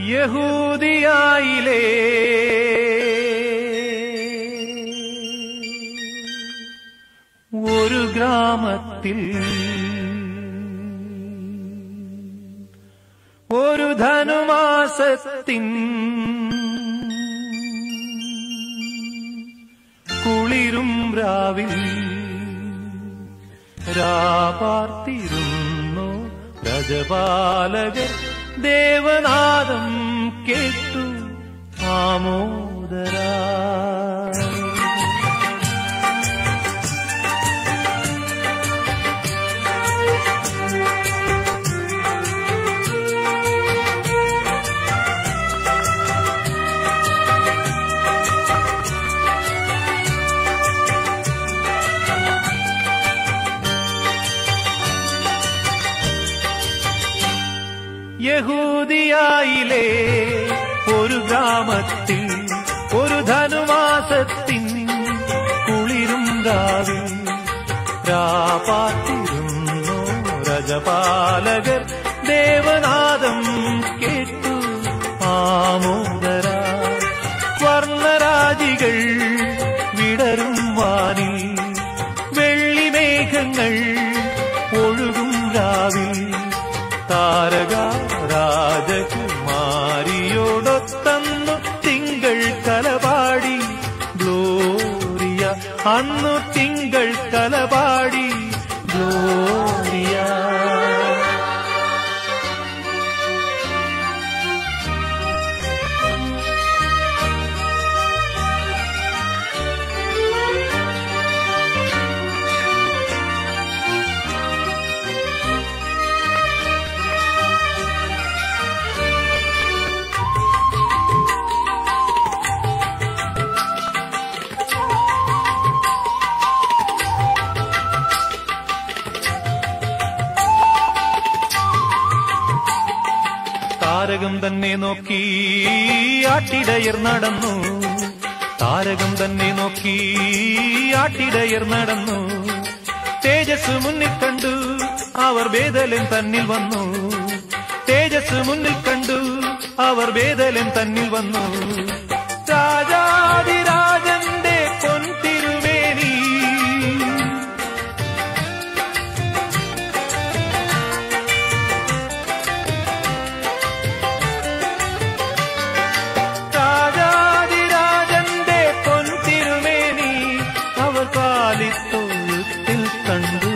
യഹൂദിയായിലേ ഒരു ഗ്രാമത്തിൽ ഒരു ധനുമാസത്തിൻ കുളിരും രാവിൽ രാപാർത്തിരുന്നു രജപാലകർ ദേവനാദം കേട്ടു ആമോദരാ യഹൂദിയായിലെ ഒരു ഗ്രാമത്തിൽ ഒരു ധനുമാസത്തിൻ കുളിരും രാവിൽ രാപാത്തിരുന്നു രജപാലകർ ദേവനാദം കേട്ടു ആമോദര വർണ്ണരാജികൾ വിടരും വാനിൽ വെള്ളിമേഘങ്ങൾ ഒഴുകും രാവിൽ താരക രാജകുമാരിയോടൊത്തന്നു തിങ്കൾ കലപാടി ഗ്ലോറിയ അന്നു തിങ്കൾ കലപാടി ഗ്ലോറിയ താരകം തന്നെ നോക്കി ആട്ടിടയർ നടന്നു താരകം തന്നെ നോക്കി ആട്ടിടയർ നടന്നു തേജസ് മുന്നിൽ കണ്ടു അവർ വേദലൻ തന്നിൽ വന്നു തേജസ് മുന്നിൽ കണ്ടു അവർ വേദലൻ തന്നിൽ വന്നു രാജാതിരാജന്റെ പൊൻതിരുമേനി രാജാതിരാജന്റെ പൊൻതിരുമേനി അവർ കാലിത്തൊഴുത്തിൽ കണ്ടു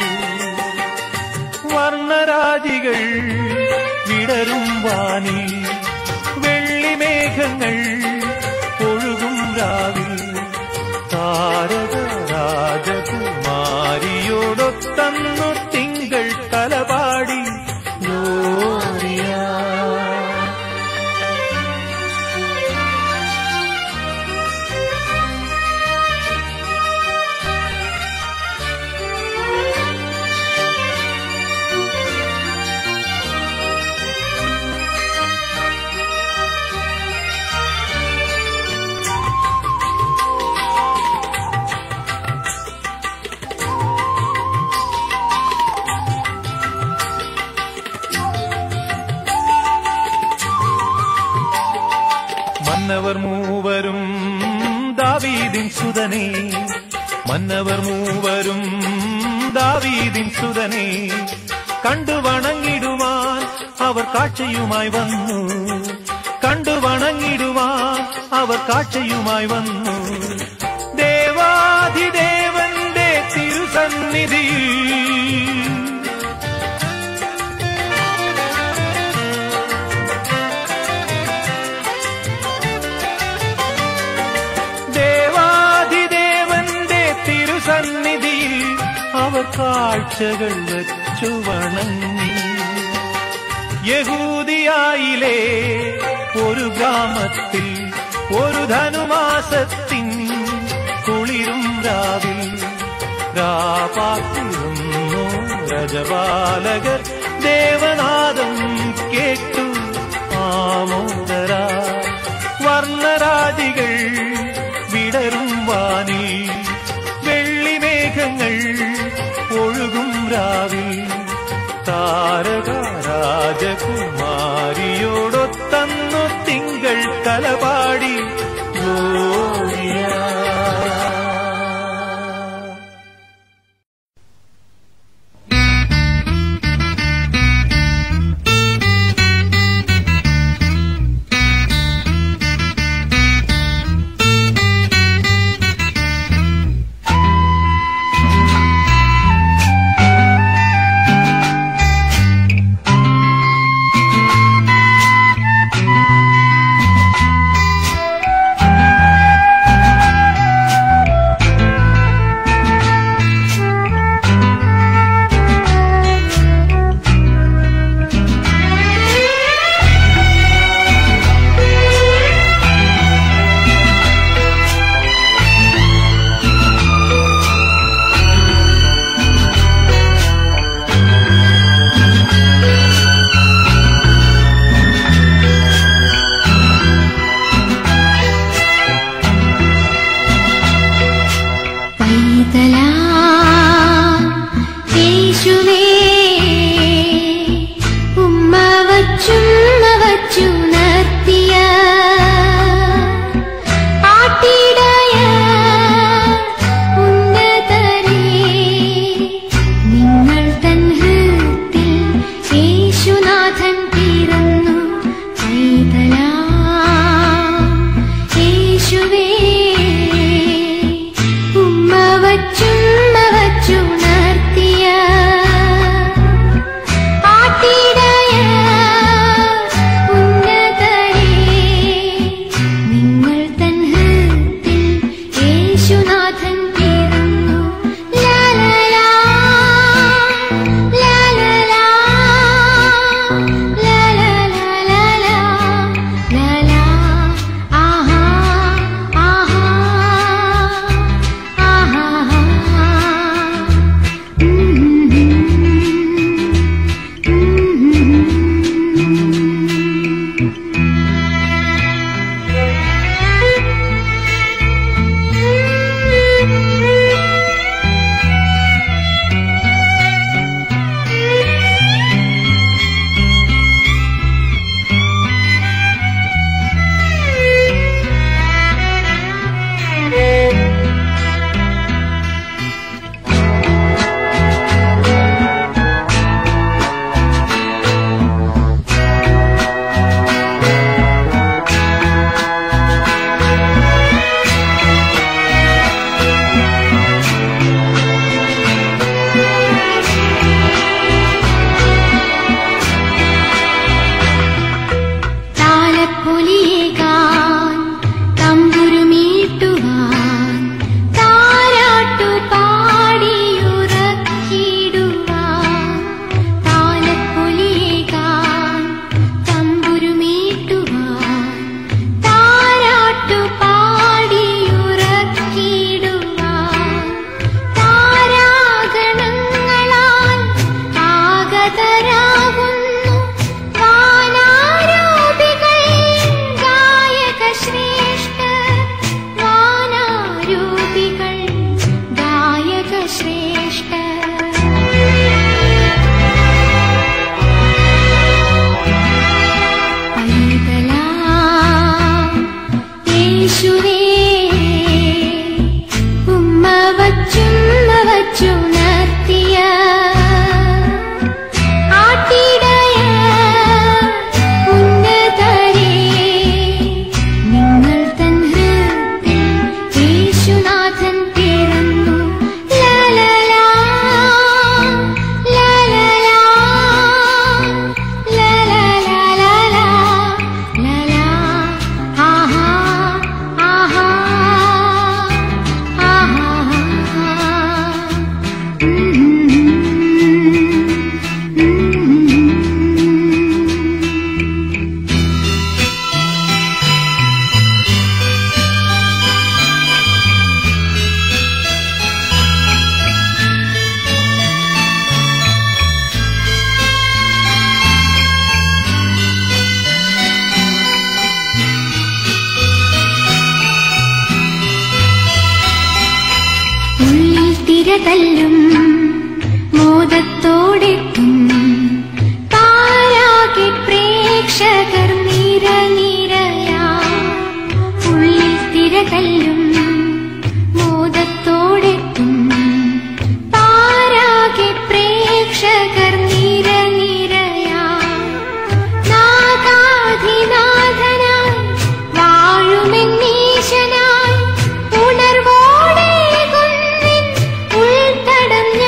വർണ്ണരാജികൾ വിടരും വാനി വെള്ളിമേഘങ്ങൾ ഒഴുകും രാവിൽ താരക രാജകുമാരിയോടൊത്തന്നു തിങ്കൾ കലപാടി ഗ്ലോറിയ മന്നവർ മൂവരും ദാവീദിൻ സുതനെ മന്നവർ മൂവരും ദാവീദിൻ സുതനെ കണ്ടു വണങ്ങിടുവാൻ അവർ കാഴ്ചയുമായി വന്നു കണ്ടു വണങ്ങിടുവാൻ അവർ കാഴ്ചയുമായി വന്നു ദേവാധിദേവന്റെ തിരുസന്നിധിയിൽ ദേവാധിദേവന്റെ തിരുസന്നിധിയിൽ അവർ കാഴ്ചകൾ വച്ചു വണങ്ങി യഹൂദിയായിലെ ഒരു ഗ്രാമത്തിൽ ഒരു ധനുമാസത്തിൻ കുളിരും രാവിൽ രാപാത്തിരുന്നു രജപാലകർ ദേവനാദം കേട്ടു ആമോദര വർണ്ണരാജികൾ വിടരും വാനിൽ വെള്ളിമേഘങ്ങൾ ഒഴുകും രാവിൽ താരക രാജകുമാരിയോടൊത്തന്നു തിരതല്ലും മോദത്തോടെത്തും താരാകെ പ്രേക്ഷകർ നിര നിരയാ ഉള്ളിൽ തിരതല്ലും മോദത്തോടെത്തും താരാകെ പ്രേക്ഷകർ നിര നിരയാ നാഗാധിനാഥനായി വാഴുമെന്നീശനായി ഉണർവോടെ കുന്നിൻ ഉൾത്തടം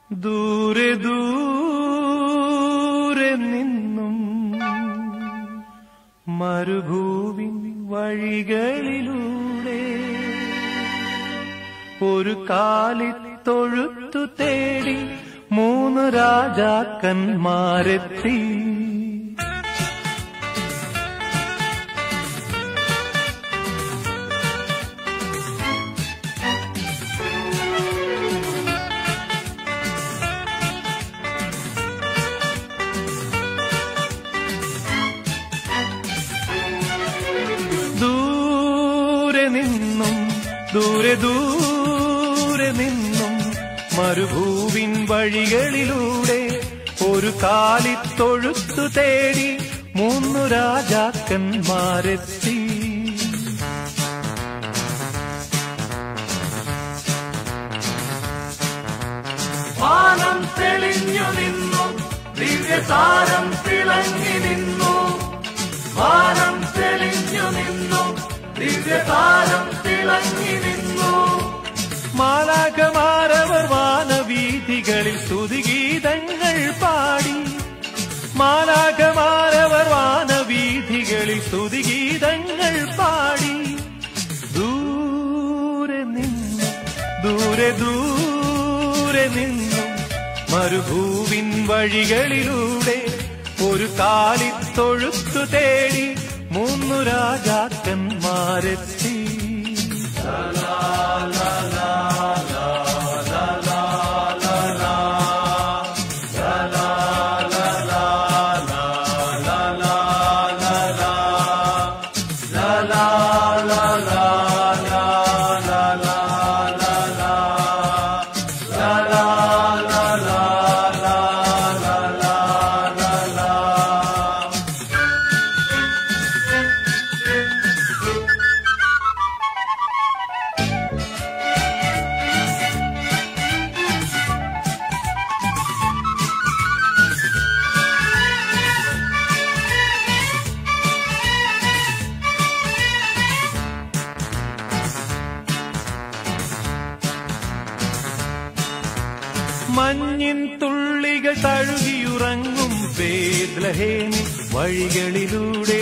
ദൂരെ ദൂരെ നിന്നും മരുഭൂവിൻ വഴികളിലൂടെ ഒരു കാലിത്തൊഴുത്തു തേടി മൂന്ന് രാജാക്കന്മാരെത്തി ദൂരെ നിന്നും ദൂരെ ദൂരെ നിന്നും മരുഭൂവിൻ വഴികളിലൂടെ ഒരു കാലിത്തൊഴുത്തു തേടി മൂന്നു രാജാക്കന്മാരെത്തി വാനം തെളിഞ്ഞു നിന്നു ദിവ്യതാരം തിളങ്ങി നിന്നു വാനം തെളിഞ്ഞു നിന്നു ദിവ്യതാരം തിളങ്ങി നിന്നു മാലാകമാരവർ വാനവീഥികളിൽ സ്തുതിഗീതങ്ങൾ പാടി മാലാകമാരവർ വാനവീഥികളിൽ സ്തുതിഗീതങ്ങൾ പാടി ദൂരെ നിന്നു ദൂരെ ദൂരെ നിന്നും മരുഭൂവിൻ വഴികളിലൂടെ ഒരു കാലിത്തൊഴുത്തു തേടി മൂന്നു രാജാക്കന്മാരെത്തി മഞ്ഞിൻ തുള്ളികൾ തഴുകിയുറങ്ങും ബേദ്ലഹേമി വഴികളിലൂടെ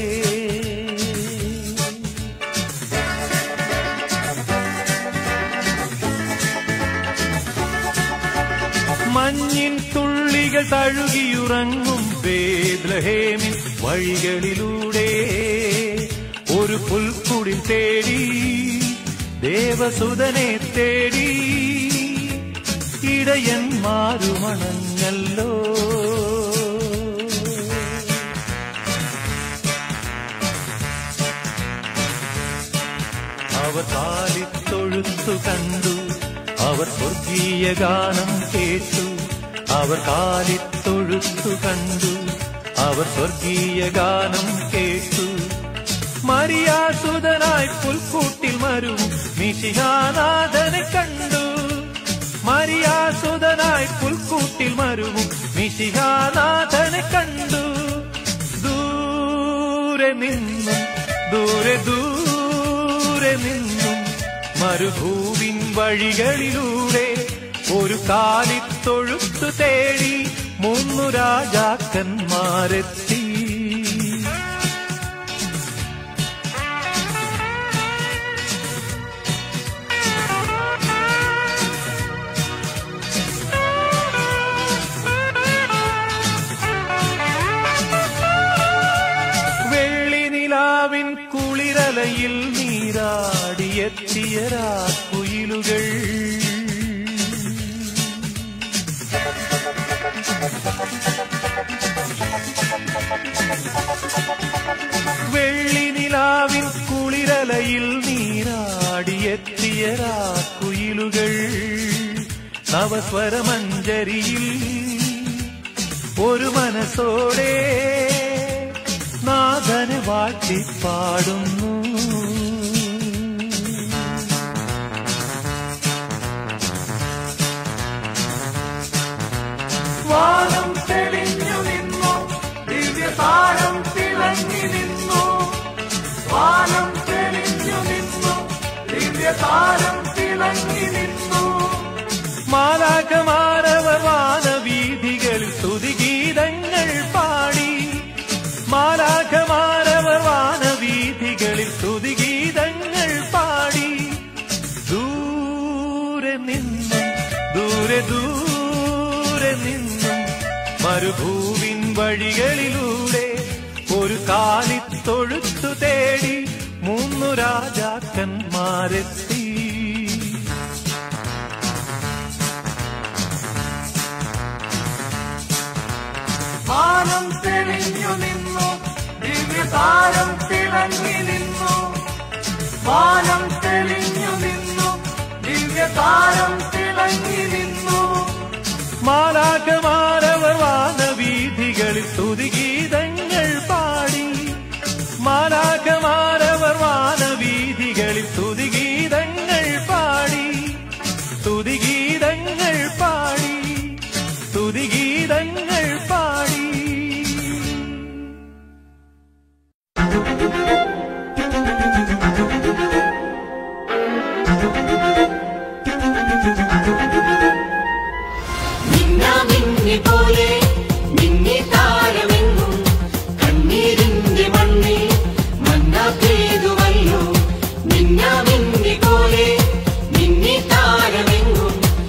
മഞ്ഞിൻ തുള്ളികൾ തഴുകിയുറങ്ങും ബേദ്ലഹേമിൻ വഴികളിലൂടെ ഒരു പുൽക്കുടിൽ തേടി ദേവസുതനെ തേടി ഇടയന്മാരുമണഞ്ഞല്ലോ അവർ കാലിത്തൊഴുത്തു കണ്ടു അവർ സ്വർഗീയ ഗാനം കേട്ടു അവർ കാലിത്തൊഴുത്തു കണ്ടു അവർ സ്വർഗീയ ഗാനം കേട്ടു മരിയാസുതനായി പുൽക്കൂട്ടിൽ മരും മിശിഹാനാഥനെ കണ്ടു മരിയാസുതനായി പുൽക്കൂട്ടിൽ മരുവും മിശിഹാനാഥനെ കണ്ടു ദൂരെ നിന്നും ദൂരെ ദൂരെ നിന്നും മരുഭൂവിൻ വഴികളിലൂടെ ഒരു കാലിത്തൊഴുത്തു തേടി മൂന്നു രാജാക്കന്മാരെത്തി വെള്ളി നിലാവിൻ കുളിരലയിൽ നീരാടിയെത്തിയ രാക്കുയിലുകൾ വെള്ളി നിലാവിൻ കുളിരലയിൽ നീരാടിയെത്തിയ രാക്കുയിലുകൾ നവസ്വരമഞ്ജരിയിൽ ഒരു മനസ്സോടെ നാഥനെ വാഴ്ത്തി പാടുന്നു വാനം തെളിഞ്ഞു നിന്നു ദിവ്യതാരം തിളങ്ങി നിന്നു വാനം തെളിഞ്ഞു നിന്നു ദിവ്യതാരം തിളങ്ങി നിന്നു മാലാകമാരവ നിന്നും ദൂരെ ദൂരെ നിന്നും മരുഭൂവിൻ വഴികളിലൂടെ ഒരു കാലിത്തൊഴുത്തു തേടി മൂന്നു രാജാക്കന്മാരെത്തി വാനം തെളിഞ്ഞു നിന്നു ദിവ്യതാരം തിളങ്ങി നിന്നു വാനം തെളിഞ്ഞു നിന്നു ദിവ്യതാരം തിളങ്ങി നിന്നു മാലാകമാരവർ വാനവീഥികളിൽ സ്തുതിഗീതങ്ങൾ പാടി മാലാകമാരവർ വാനവീഥികളിൽ സ്തുതിഗീതങ്ങൾ പാടി സ്തുതിഗീതങ്ങൾ പാടി സ്തുതിഗീതങ്ങൾ പാടി മിന്നാമിന്നി പോലെ മിന്നി താരമെങ്ങും കണ്ണീരിന്റെ മണ്ണിൽ മന്ന പെയ്തുവല്ലോ മിന്നാമിന്നി പോലെ മിന്നി താരമെങ്ങും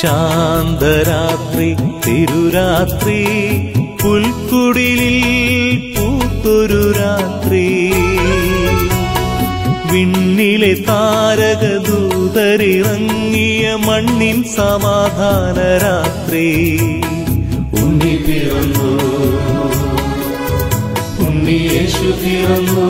ശാന്തരാത്രി തിരുരാത്രി പുൽക്കുടിലിൽ പൂത്തൊരു രാത്രി വിണ്ണിലെ താരകദൂതരിറങ്ങിയ മണ്ണിൻ സമാധാന രാത്രി ഉണ്ണി പിറന്നു ഉണ്ണി യേശു പിറന്നു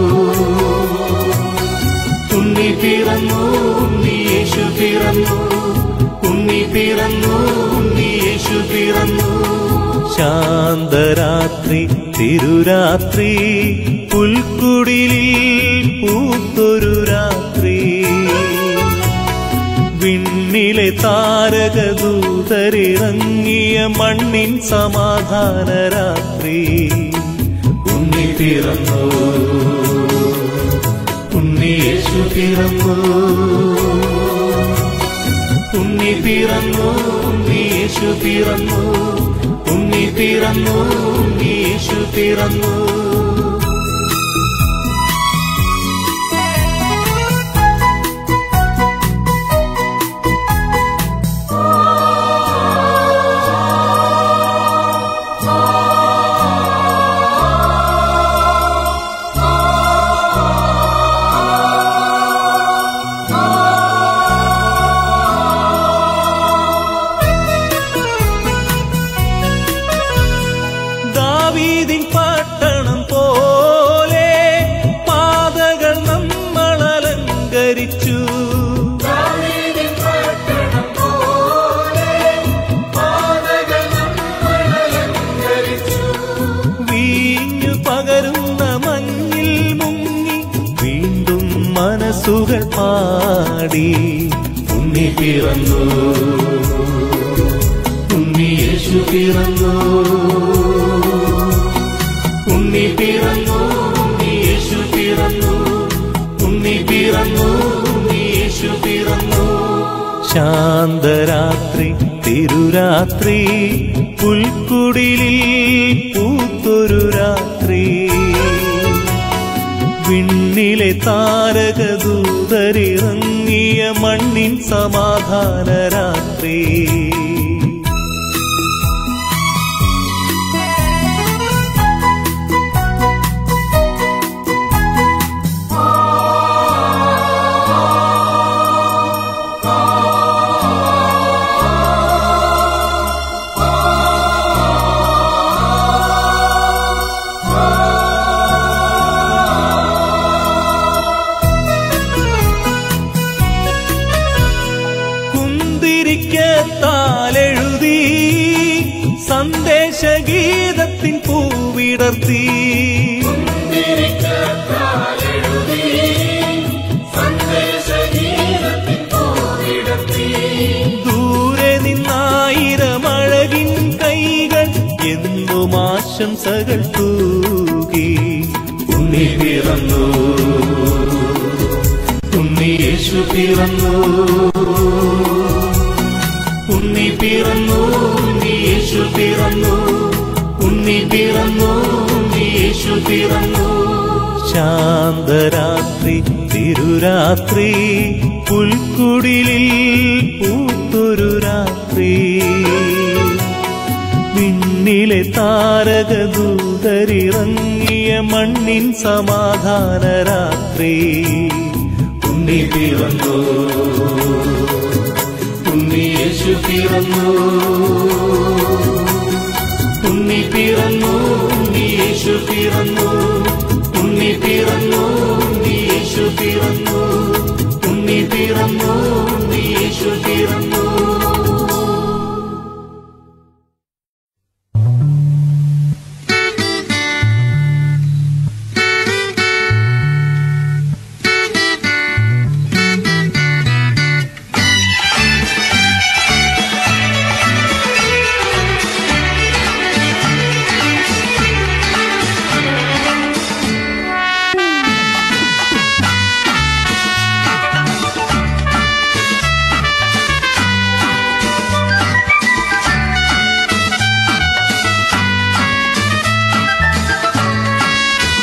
ഉണ്ണി പിറന്നു ഉണ്ണി യേശു പിറന്നു ഉണ്ണി പിറന്നു ഉണ്ണി യേശു പിറന്നു ശാന്തരാത്രി തിരുരാത്രി പുൽക്കുടിലിൽ പൂത്തൊരു രാത്രി വിണ്ണിലെ താരകദൂതരിറങ്ങിയ മണ്ണിൻ സമാധാന രാത്രി ഉണ്ണി പിറന്നു ഉണ്ണി യേശു പിറന്നു ഉണ്ണി പിറന്നു ഉണ്ണി യേശു പിറന്നു ഉണ്ണി പിറന്നു ഉണ്ണി യേശു പിറന്നു ദാവീദിൻ പട്ടണം പോലെ പാതകൾ നമ്മൾ അലങ്കരിച്ചു വീഞ്ഞു പകരുന്ന മഞ്ഞിൽ മുങ്ങി വീണ്ടും മനസ്സുകൾ പാടി ഉണ്ണി പിറന്നു ഉണ്ണി യേശു പിറന്നു ഉണ്ണി പിറന്നു ഉണ്ണി യേശു പിറന്നു ഉണ്ണി പിറന്നു ഉണ്ണി യേശു പിറന്നു ശാന്തരാത്രി തിരുരാത്രി പുൽക്കുടിലിൽ പൂത്തൊരു രാത്രി വിണ്ണിലെ താരകദൂതരിറങ്ങിയ മണ്ണിൻ സമാധാന രാത്രി കുന്തിരിക്കത്താലെഴുതി സന്ദേശഗീതത്തിൻ പൂവിടർത്തി ദൂരെ നിന്നായിരം അഴകിൻ കൈകൾ എന്നും ആശംസകൾ തൂകി ഉണ്ണി പിറന്നു ഉണ്ണി യേശു പിറന്നു ഉണ്ണി പിറന്നു ഉണ്ണി യേശു പിറന്നു ഉണ്ണി പിറന്നു ഉണ്ണി യേശു പിറന്നു ശാന്തരാത്രി തിരുരാത്രി പുൽക്കുടിലിൽ പൂത്തൊരു രാത്രി വിണ്ണിലെ താരകദൂതരിറങ്ങിയ മണ്ണിൻ സമാധാന രാത്രി ഉണ്ണി പിറന്നു ഉണ്ണി യേശു പിറന്നു ഉണ്ണി പിറന്നു ഉണ്ണി യേശു പിറന്നു ഉണ്ണി പിറന്നു ഉണ്ണി യേശു പിറന്നു ഉണ്ണി പിറന്നു ഉണ്ണി യേശു പിറന്നു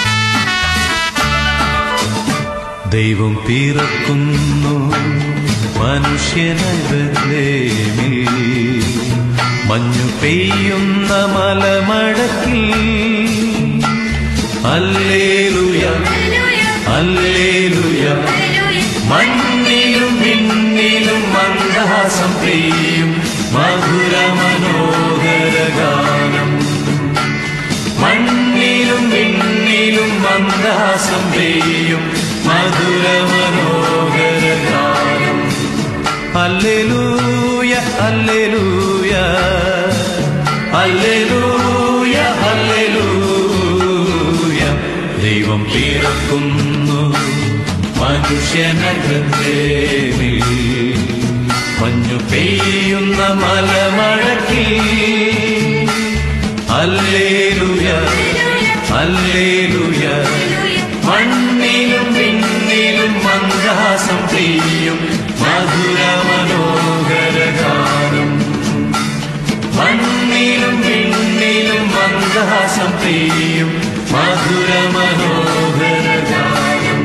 ദൈവം പിറക്കുന്നു മനുഷ്യനകലേമിൽ മഞ്ഞു പെയ്യുന്ന മലമടക്കിൽ അല്ലേലുയ അല്ലേലുയ മണ്ണിലും വിണ്ണിലും മന്ദഹാസം പെയ്യും മധുര മനോഹര ഗാനം മണ്ണിലും വിണ്ണിലും മന്ദഹാസം പെയ്യും മധുര മനോഹര ഗാനം അല്ലെലൂയ അല്ലെലൂയ അല്ലെലൂയ അല്ലെലൂയ ദൈവം പിറക്കുന്നു മനുഷ്യനകത്തേമിൽ മഞ്ഞു പെയ്യുന്ന മലമഴക്കി അല്ലേലുയ അല്ലേലുയ മണ്ണിലും വിണ്ണിലും മന്ദഹാസം പെയ്യും മധുര മനോഹര ഗാനം മണ്ണിലും വിണ്ണിലും മന്ദഹാസം പെയ്യും മധുര മനോഹര ഗാനം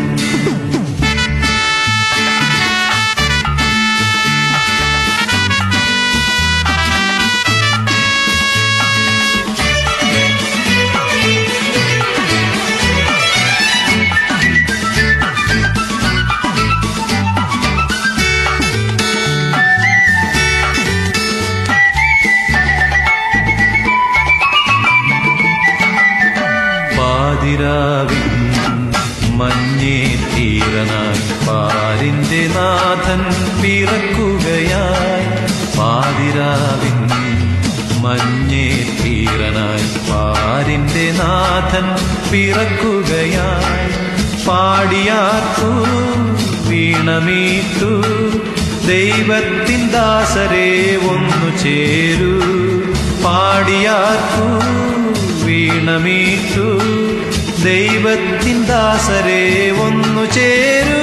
പാതിരാവിൻ മഞ്ഞേ തീരനായി പാരിന്റെ നാഥൻ പിറക്കുകയായി പാതിരാവിൻ മഞ്ഞേ തീരനായി പാരിന്റെ നാഥൻ പിറക്കുകയായി പാടിയാർത്തു വീണമീട്ടു ദൈവത്തിൻ ദാസരെ ഒന്നു ചേരൂ പാടിയാർത്തു വീണമീട്ടു ദൈവത്തിൻ ദാസരെ ഒന്നു ചേരൂ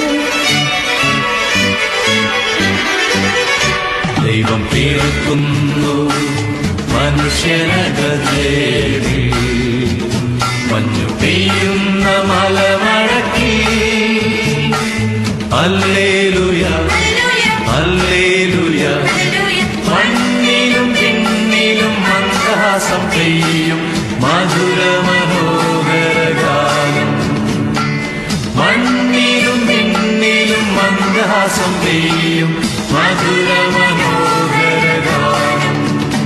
ദൈവം തീർക്കുന്നു മനുഷ്യനകതേടി മഞ്ഞു പെയ്യുന്ന മലമഴക്കി അല്ലേലുയ അല്ലേലുയ മണ്ണിലും പിന്നിലും മന്ദഹാസം പെയ്യും മധുര മനോഹര ഗാനം മണ്ണിലും പിന്നിലും മന്ദഹാസം പെയ്യും മധുര മനോഹര ഗാനം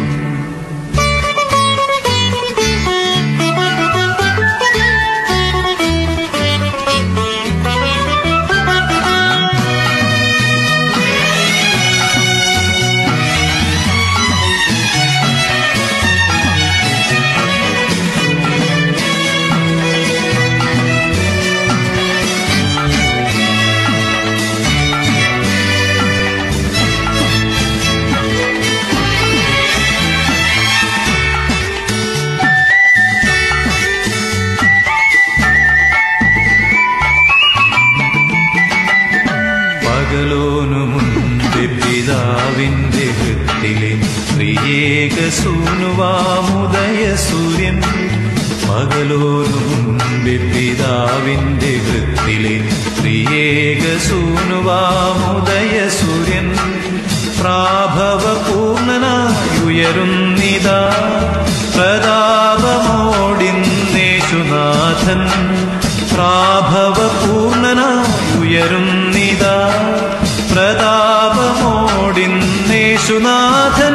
പകലോനു മുൻപ് പിതാവിന്റെ ഹൃത്തിലെ പ്രിയേക സൂനുവാമുദയ സൂര്യൻ പകലോനു മുൻപ് പിതാവിന്റെ ഹൃത്തിലെ പ്രിയേക സൂനുവാമുദയ സൂര്യൻ പ്രാഭവ പൂർണ്ണനായുയരുന്നിതാ പ്രതാപമോടിന്നേശുനാഥൻ പ്രാഭവ പൂർണ്ണനായുയരുന്നിതാ പ്രതാപമോടിന്നേശുനാഥൻ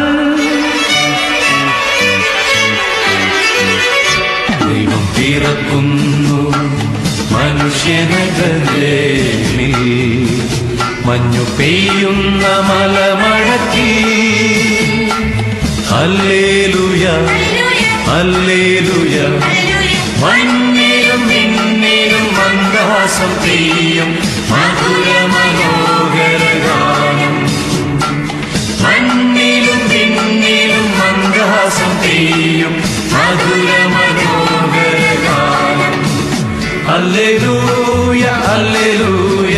ദൈവം പിറക്കുന്നു മനുഷ്യനകലേമിൽ മഞ്ഞു പെയ്യുന്ന മലമഴക്കി അല്ലേലുയ അല്ലേലുയ മണ്ണിലും മിന്നിലും മന്ദഹാസം പെയ്യും മധുര മനോഹര ഗാനം മണ്ണിലും പിന്നിലും മന്ദഹാസം പെയ്യും മധുര മനോഹര ഗാനം alleluia alleluia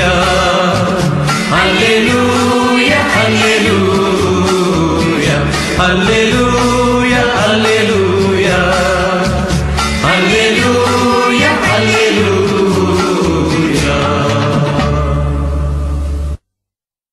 alleluia alleluia alleluia alleluia alleluia alleluia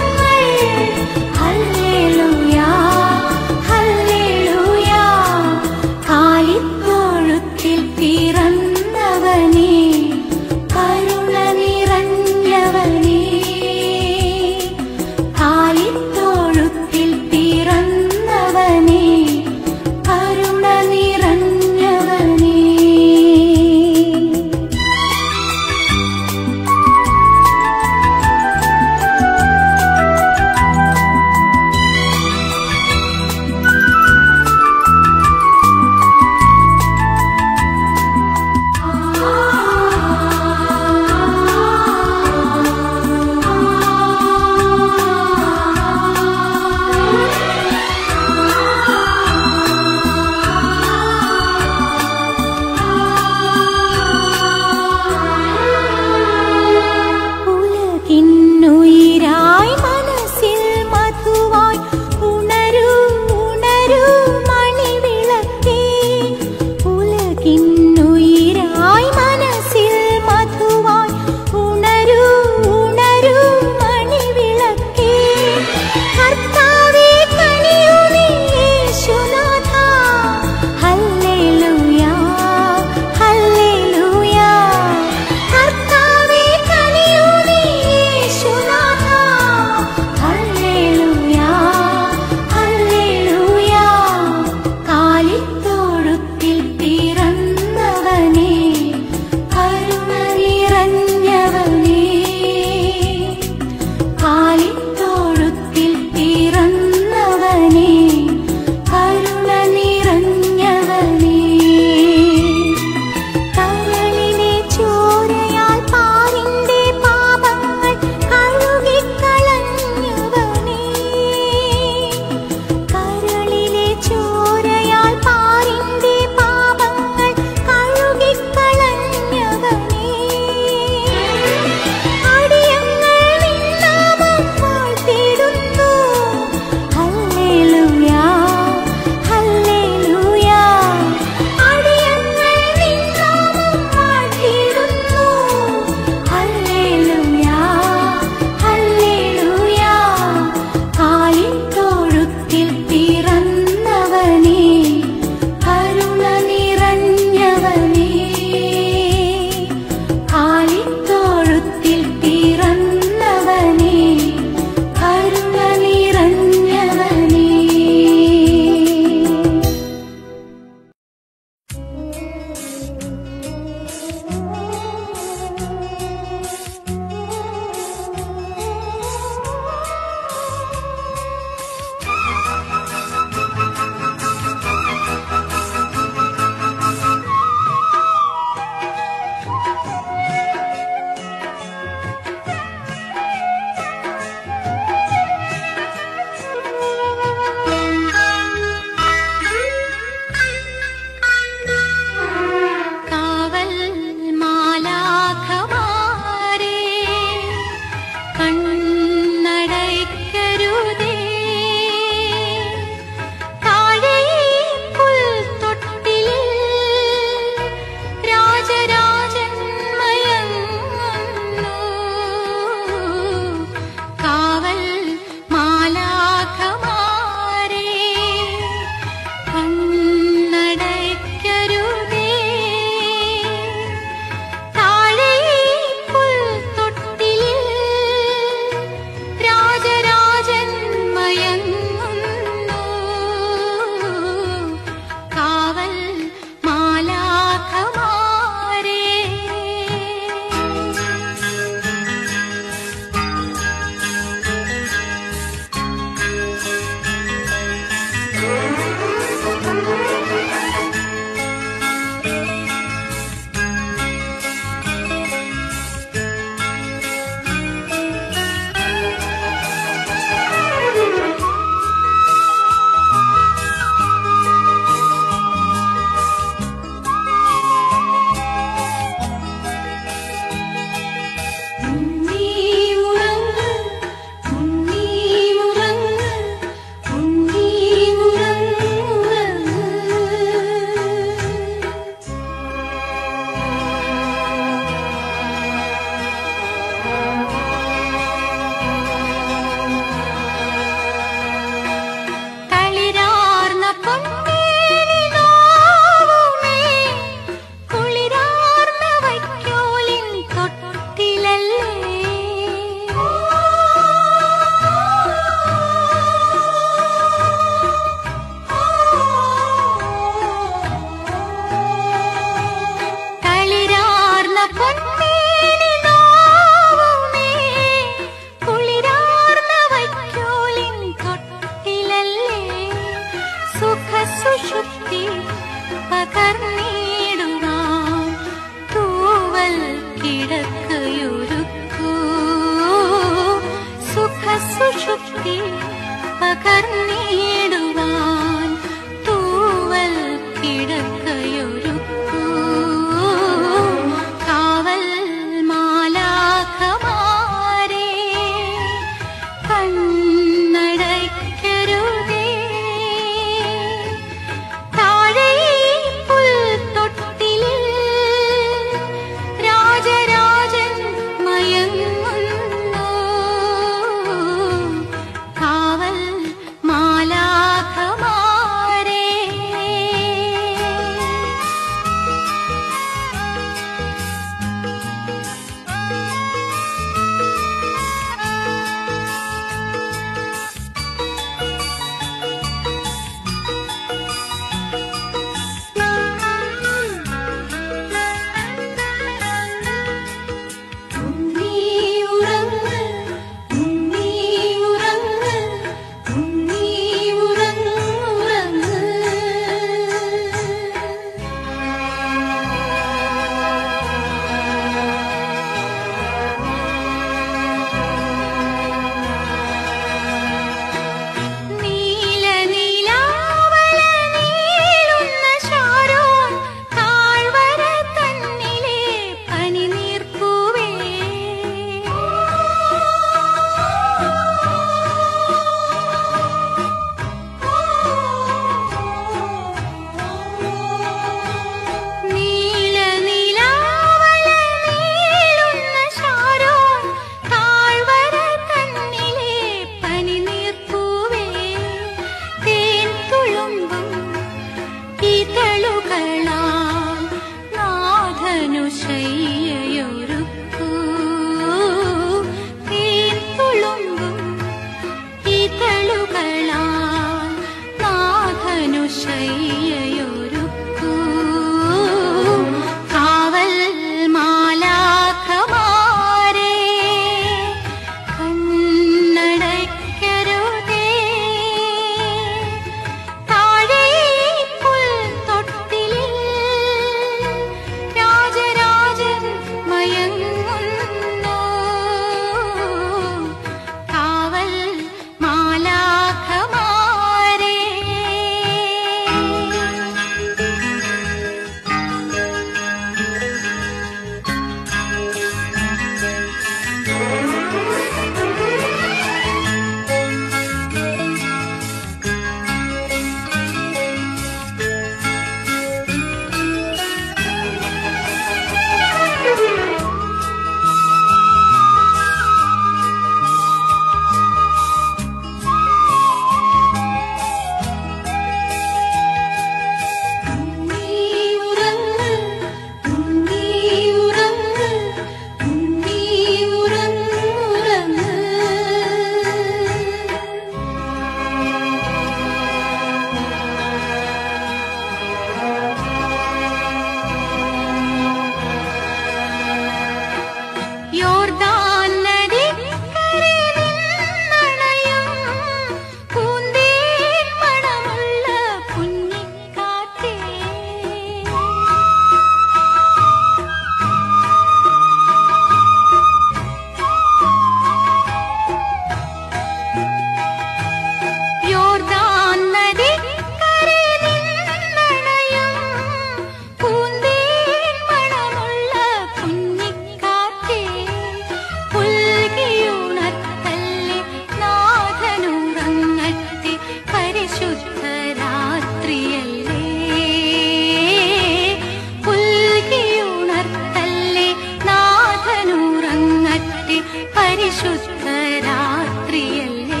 ശുദ്ധരാത്രിയല്ലേ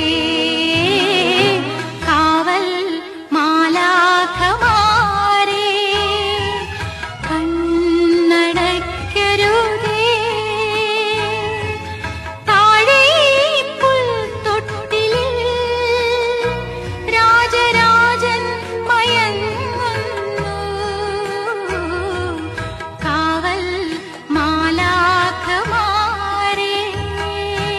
കാവൽ മാലാഖമാരേ കണ്ണടയ്ക്കരുതേ താഴെ പുൽത്തൊട്ടിലിൽ രാജരാജൻ മയങ്ങുന്നു കാവൽ മാലാഖമാരേ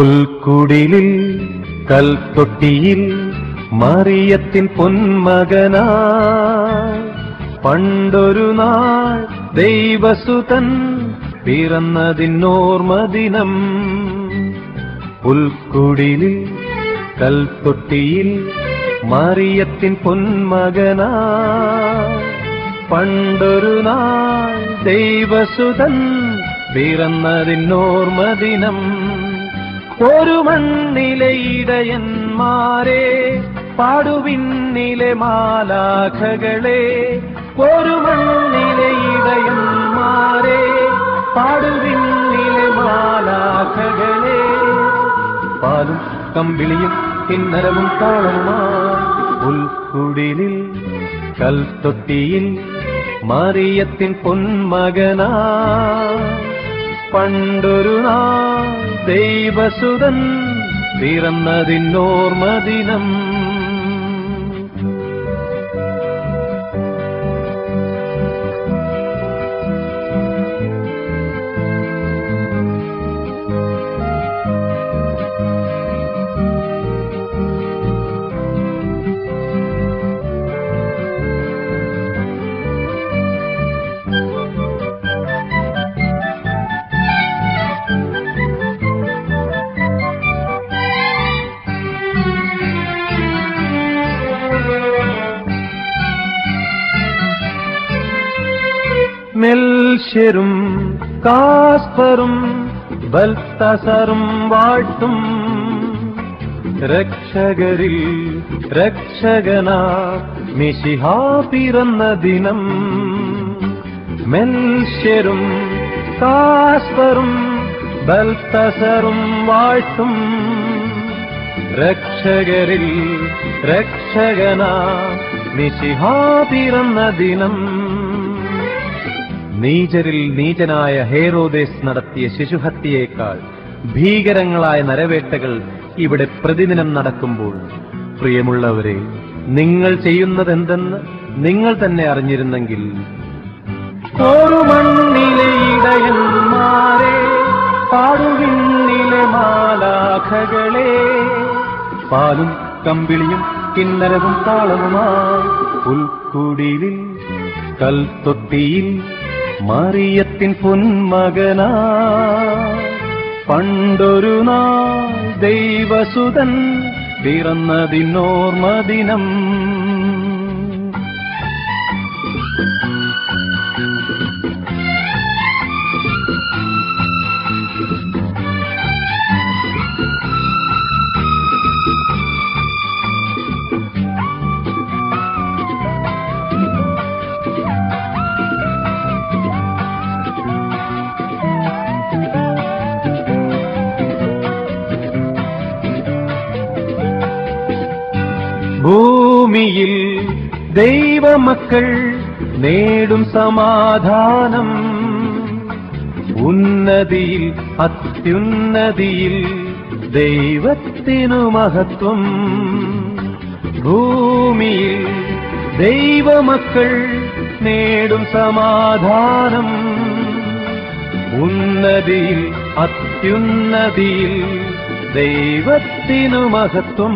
പുൽക്കുടിലിൽ കൽത്തൊട്ടിയിൽ മറിയത്തിൻ പൊന്മകനാ പണ്ടൊരു നാൾ ദൈവസുതൻ പിറന്നതിനോർമദിനം പുൽക്കുടിലിൽ കൽത്തൊട്ടിയിൽ മറിയത്തിൻ പൊന്മകനാ പണ്ടൊരു നാൾ ദൈവസുതൻ പിറന്നതിനോർമദിനം ഒരു മണ്ണിലെ ഇടയന്മാരെ പാടുവിന്നിലെ മാലാഖകളെ ഒരു മണ്ണിലെ ഇടയന്മാരെ പാടുവിന്നിലെ മാലാഖകളെ പാലും കമ്പിളിയും കിന്നരവും താളവുമാ ഉൾക്കുടിലിൽ കൽത്തൊട്ടിയിൽ മറിയത്തിൻ പൊന്മകനാ പണ്ടൊരു നാൾ ദൈവസുതൻ പിറന്നതിനോർമദിനം മെൽഷ്യരും കാസ്പറും ബൽത്തസറും വാഴ്ത്തും രക്ഷകരിൽ രക്ഷകനാ മിശിഹാ പിറന്ന ദിനം മെൽഷ്യരും കാസ്പറും ബൽത്തസറും വാഴ്ത്തും രക്ഷകരിൽ രക്ഷകനാ മിശിഹാ പിറന്ന ദിനം നീചരിൽ നീചനായ ഹേറോദേസ് നടത്തിയ ശിശുഹത്യയേക്കാൾ ഭീകരങ്ങളായ നരവേട്ടകൾ ഇവിടെ പ്രതിദിനം നടക്കുമ്പോൾ പ്രിയമുള്ളവരെ നിങ്ങൾ ചെയ്യുന്നതെന്തെന്ന് നിങ്ങൾ തന്നെ അറിഞ്ഞിരുന്നെങ്കിൽ ഒരു മണ്ണിലെ ഇടയന്മാരെ പാടുവിന്നിലെ മാലാഖകളെ പാലും കമ്പിളിയും കിന്നരവും താളവുമായി പുൽക്കുടിലിൽ കൽത്തൊട്ടിയിൽ മറിയത്തിൻ പൊന്മകനാ പണ്ടൊരു നാൾ ദൈവസുതൻ പിറന്നതിനോർമദിനം ഭൂമിയിൽ ദൈവമക്കൾ നേടും സമാധാനം ഉന്നതിയിൽ അത്യുന്നതിയിൽ ദൈവത്തിനു മഹത്വം ഭൂമിയിൽ ദൈവമക്കൾ നേടും സമാധാനം ഉന്നതിയിൽ അത്യുന്നതിയിൽ ദൈവത്തിനു മഹത്വം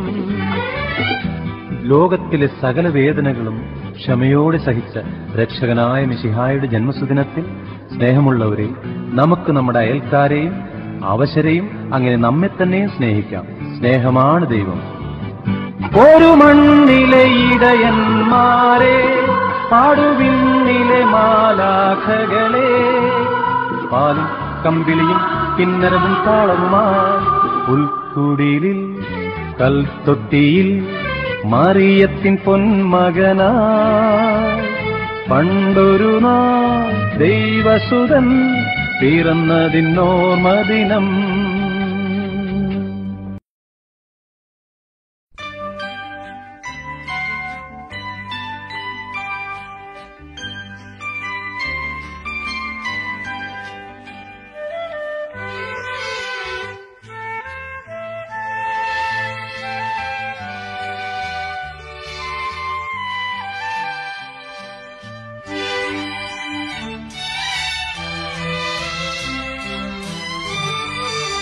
ലോകത്തിലെ സകല വേദനകളും ക്ഷമയോടെ സഹിച്ച രക്ഷകനായ മിശിഹായുടെ ജന്മസുദിനത്തിൽ സ്നേഹമുള്ളവരെ നമുക്ക് നമ്മുടെ അയൽക്കാരെയും അവശരെയും അങ്ങനെ നമ്മെ തന്നെയും സ്നേഹിക്കാം സ്നേഹമാണ് ദൈവം ഒരു മണ്ണിലെ ഇടയന്മാരെ പാടുവിന്നിലെ മാലാഖകളെ പാലും കമ്പിളിയും കിന്നരവും താളവുമായി ഉൾക്കുടിലിൽ കൽത്തൊട്ടിയിൽ മറിയത്തിൻ പൊന്മകനാ പണ്ടൊരു നാൾ ദൈവസുതൻ പിറന്നതിനോർമദിനം ും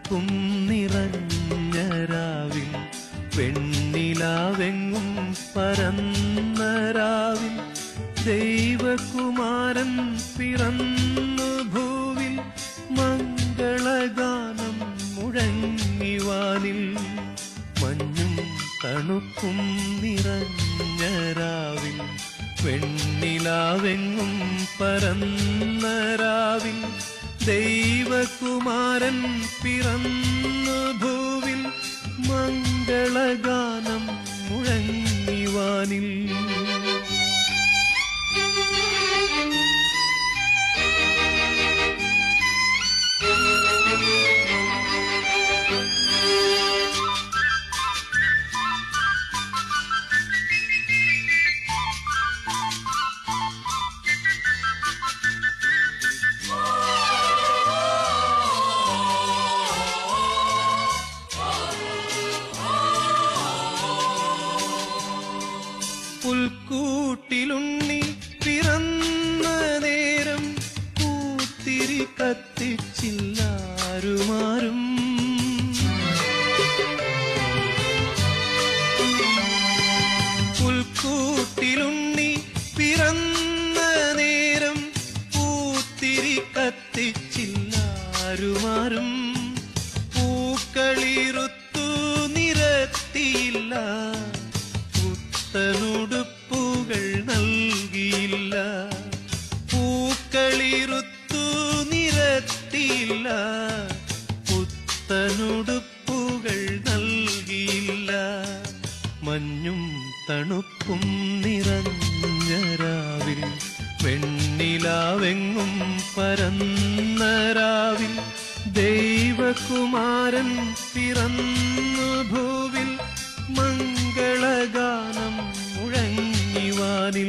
തണുപ്പും നിറഞ്ഞ രാവിൽ വെണ്ണിലാവെങ്ങും പരന്ന രാവിൽ ദൈവകുമാരൻ പിറന്നു ഭൂവിൽ മംഗളഗാനം മുഴങ്ങിവാനിൽ മഞ്ഞും തണുപ്പും നിറഞ്ഞ രാവിൽ വെണ്ണിലാവെങ്ങും പരന്ന രാവിൽ ദൈവകുമാരൻ പിറന്നു ഭൂവിൽ മംഗളഗാനം മുഴങ്ങിവാനിൽ പുൽക്കൂട്ടിലുണ്ണി പിറന്ന നേരം കൂത്തിരി കത്തിച്ചില്ലാരുമാരും പുൽക്കൂട്ടിലുണ്ണി പിറന്ന നേരം പൂത്തിരി കത്തിച്ചില്ലാരുമാരും പൂക്കളിറുത്തു നിരത്തിയില്ല പുത്തനുടുപ്പുകൾ നൽകിയില്ല പൂക്കളിറുത്തു നിരത്തിയില്ല പുത്തനുടുപ്പുകൾ നൽകിയില്ല മഞ്ഞും തണുപ്പും നിറഞ്ഞ രാവിൽ വെണ്ണിലാവെങ്ങും പരന്ന രാവിൽ ദൈവകുമാരൻ പിറന്നു ഭൂവിൽ മംഗളഗാനം മുഴങ്ങിവാനിൽ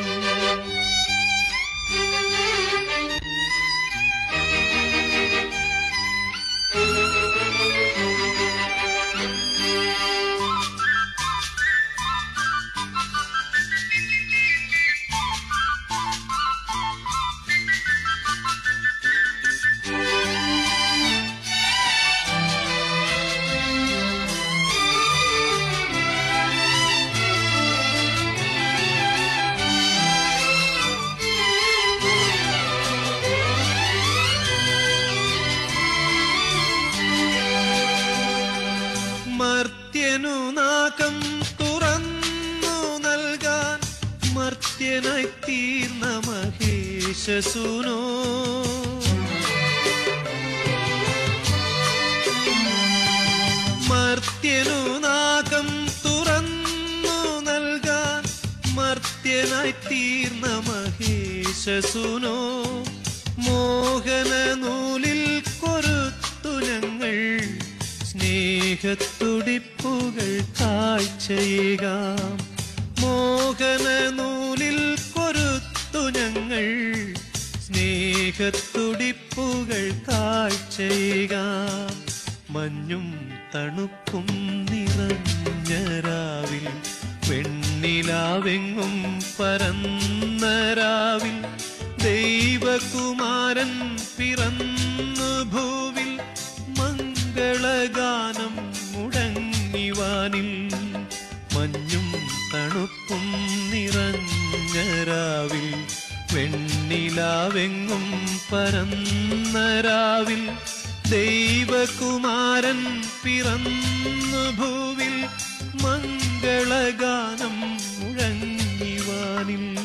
മർത്യനു നാകം തുറന്നു നൽകാൻ മർത്യനായി തീർന്ന മഹേശസുനോ മർത്യനു നാകം തുറന്നു നൽകാൻ മർത്യനായി തീർന്ന മഹേശസുനോ മോഹന നൂലിൽ കൊരുത്തു ഞങ്ങൾ സ്നേഹത്തുടിപ്പുകൾ കാഴ്ചയേകാം മോഹന നൂലിൽ കൊരുത്തു ഞങ്ങൾ സ്നേഹത്തുടിപ്പുകൾ കാഴ്ചയേകാം മഞ്ഞും തണുപ്പും നിറഞ്ഞ രാവിൽ വെണ്ണിലാവെങ്ങും പരന്ന രാവിൽ ദൈവകുമാരൻ പിറന്നു ഭൂവിൽ മംഗളഗാനം മുടങ്ങിവാനിൽ മഞ്ഞും തണുപ്പും നിറഞ്ഞ രാവിൽ വെണ്ണിലാവെങ്ങും പരന്ന രാവിൽ ദൈവകുമാരൻ പിറന്നു ഭൂവിൽ മംഗളഗാനം മുഴങ്ങിവാനിൽ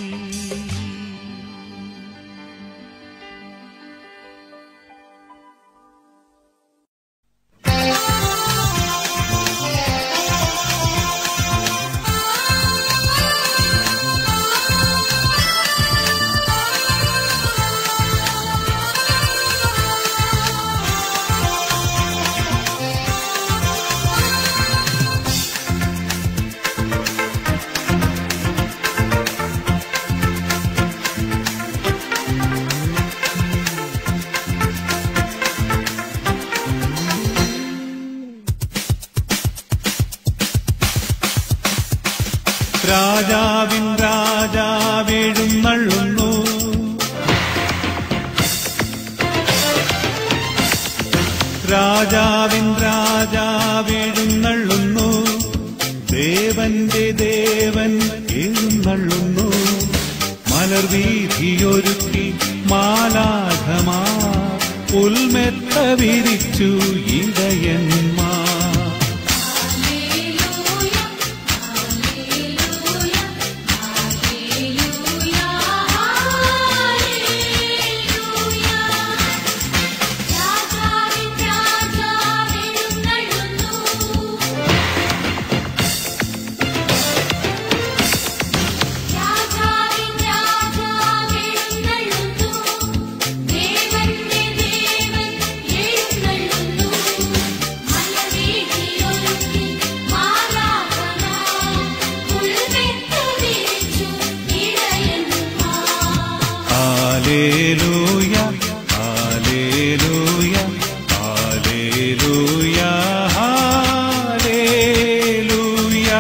രാജാവിൻ രാജാവെഴുന്നള്ളുന്നു രാജാവിൻ രാജാവിൻ രാജാവെഴുന്നള്ളുന്നു ദേവന്റെ ദേവൻ എഴുന്നള്ളുന്നു മലർവീതിയൊരുക്കി മാലാഘമാ ഉൽമെത്ത വിരിച്ചു ഇടയന്മാർ hallelujah hallelujah hallelujah hallelujah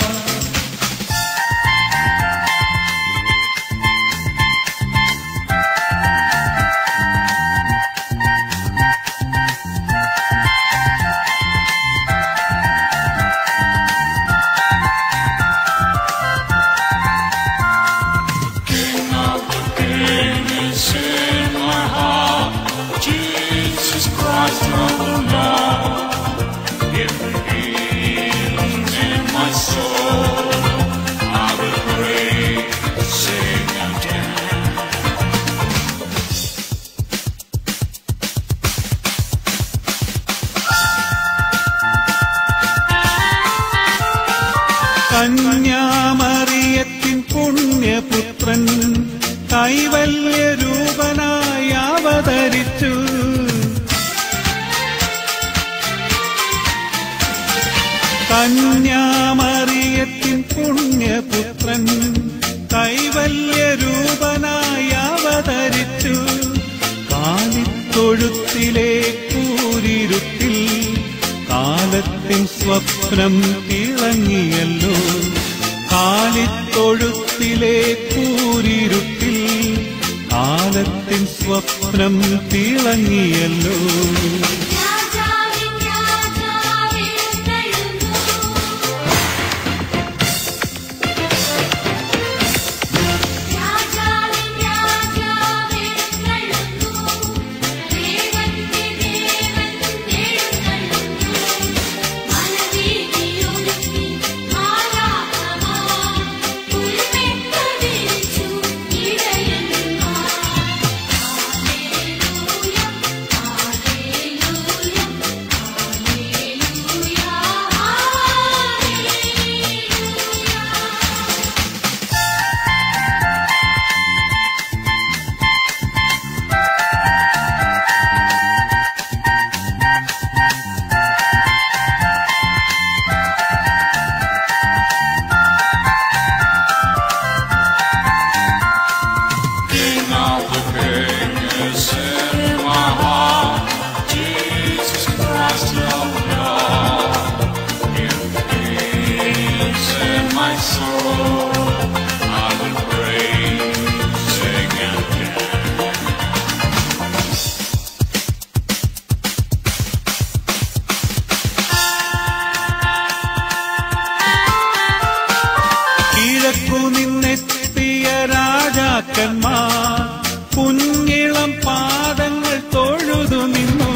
Jesus Christ, the Lord, if He's in my soul, I will pray, sing and dance. കന്യാമറിയത്തിൻ പുണ്യപുത്രൻ കൈവല്യ രൂപനായി അവതരിച്ചു കന്യാമറിയത്തിൻ പുണ്യപുത്രൻ കൈവല്യ രൂപനായി അവതരിച്ചു കാലിത്തൊഴുത്തിലെ കൂരിരുട്ടിൽ കാലത്തിൻ സ്വപ്നം തിളങ്ങിയല്ലോ കാലിത്തൊഴുത്തിലെ കൂരിരുട്ടിൽ കാലത്തിൻ സ്വപ്നം തിളങ്ങിയല്ലോ King of the King is in my heart, Jesus Christ, the Lord, if He's in my soul, I will pray, sing and dance. കിഴക്കു നിന്നെത്തിയ രാജാക്കന്മാർ കുഞ്ഞിളം പാദങ്ങൾ തൊഴുതു നിന്നു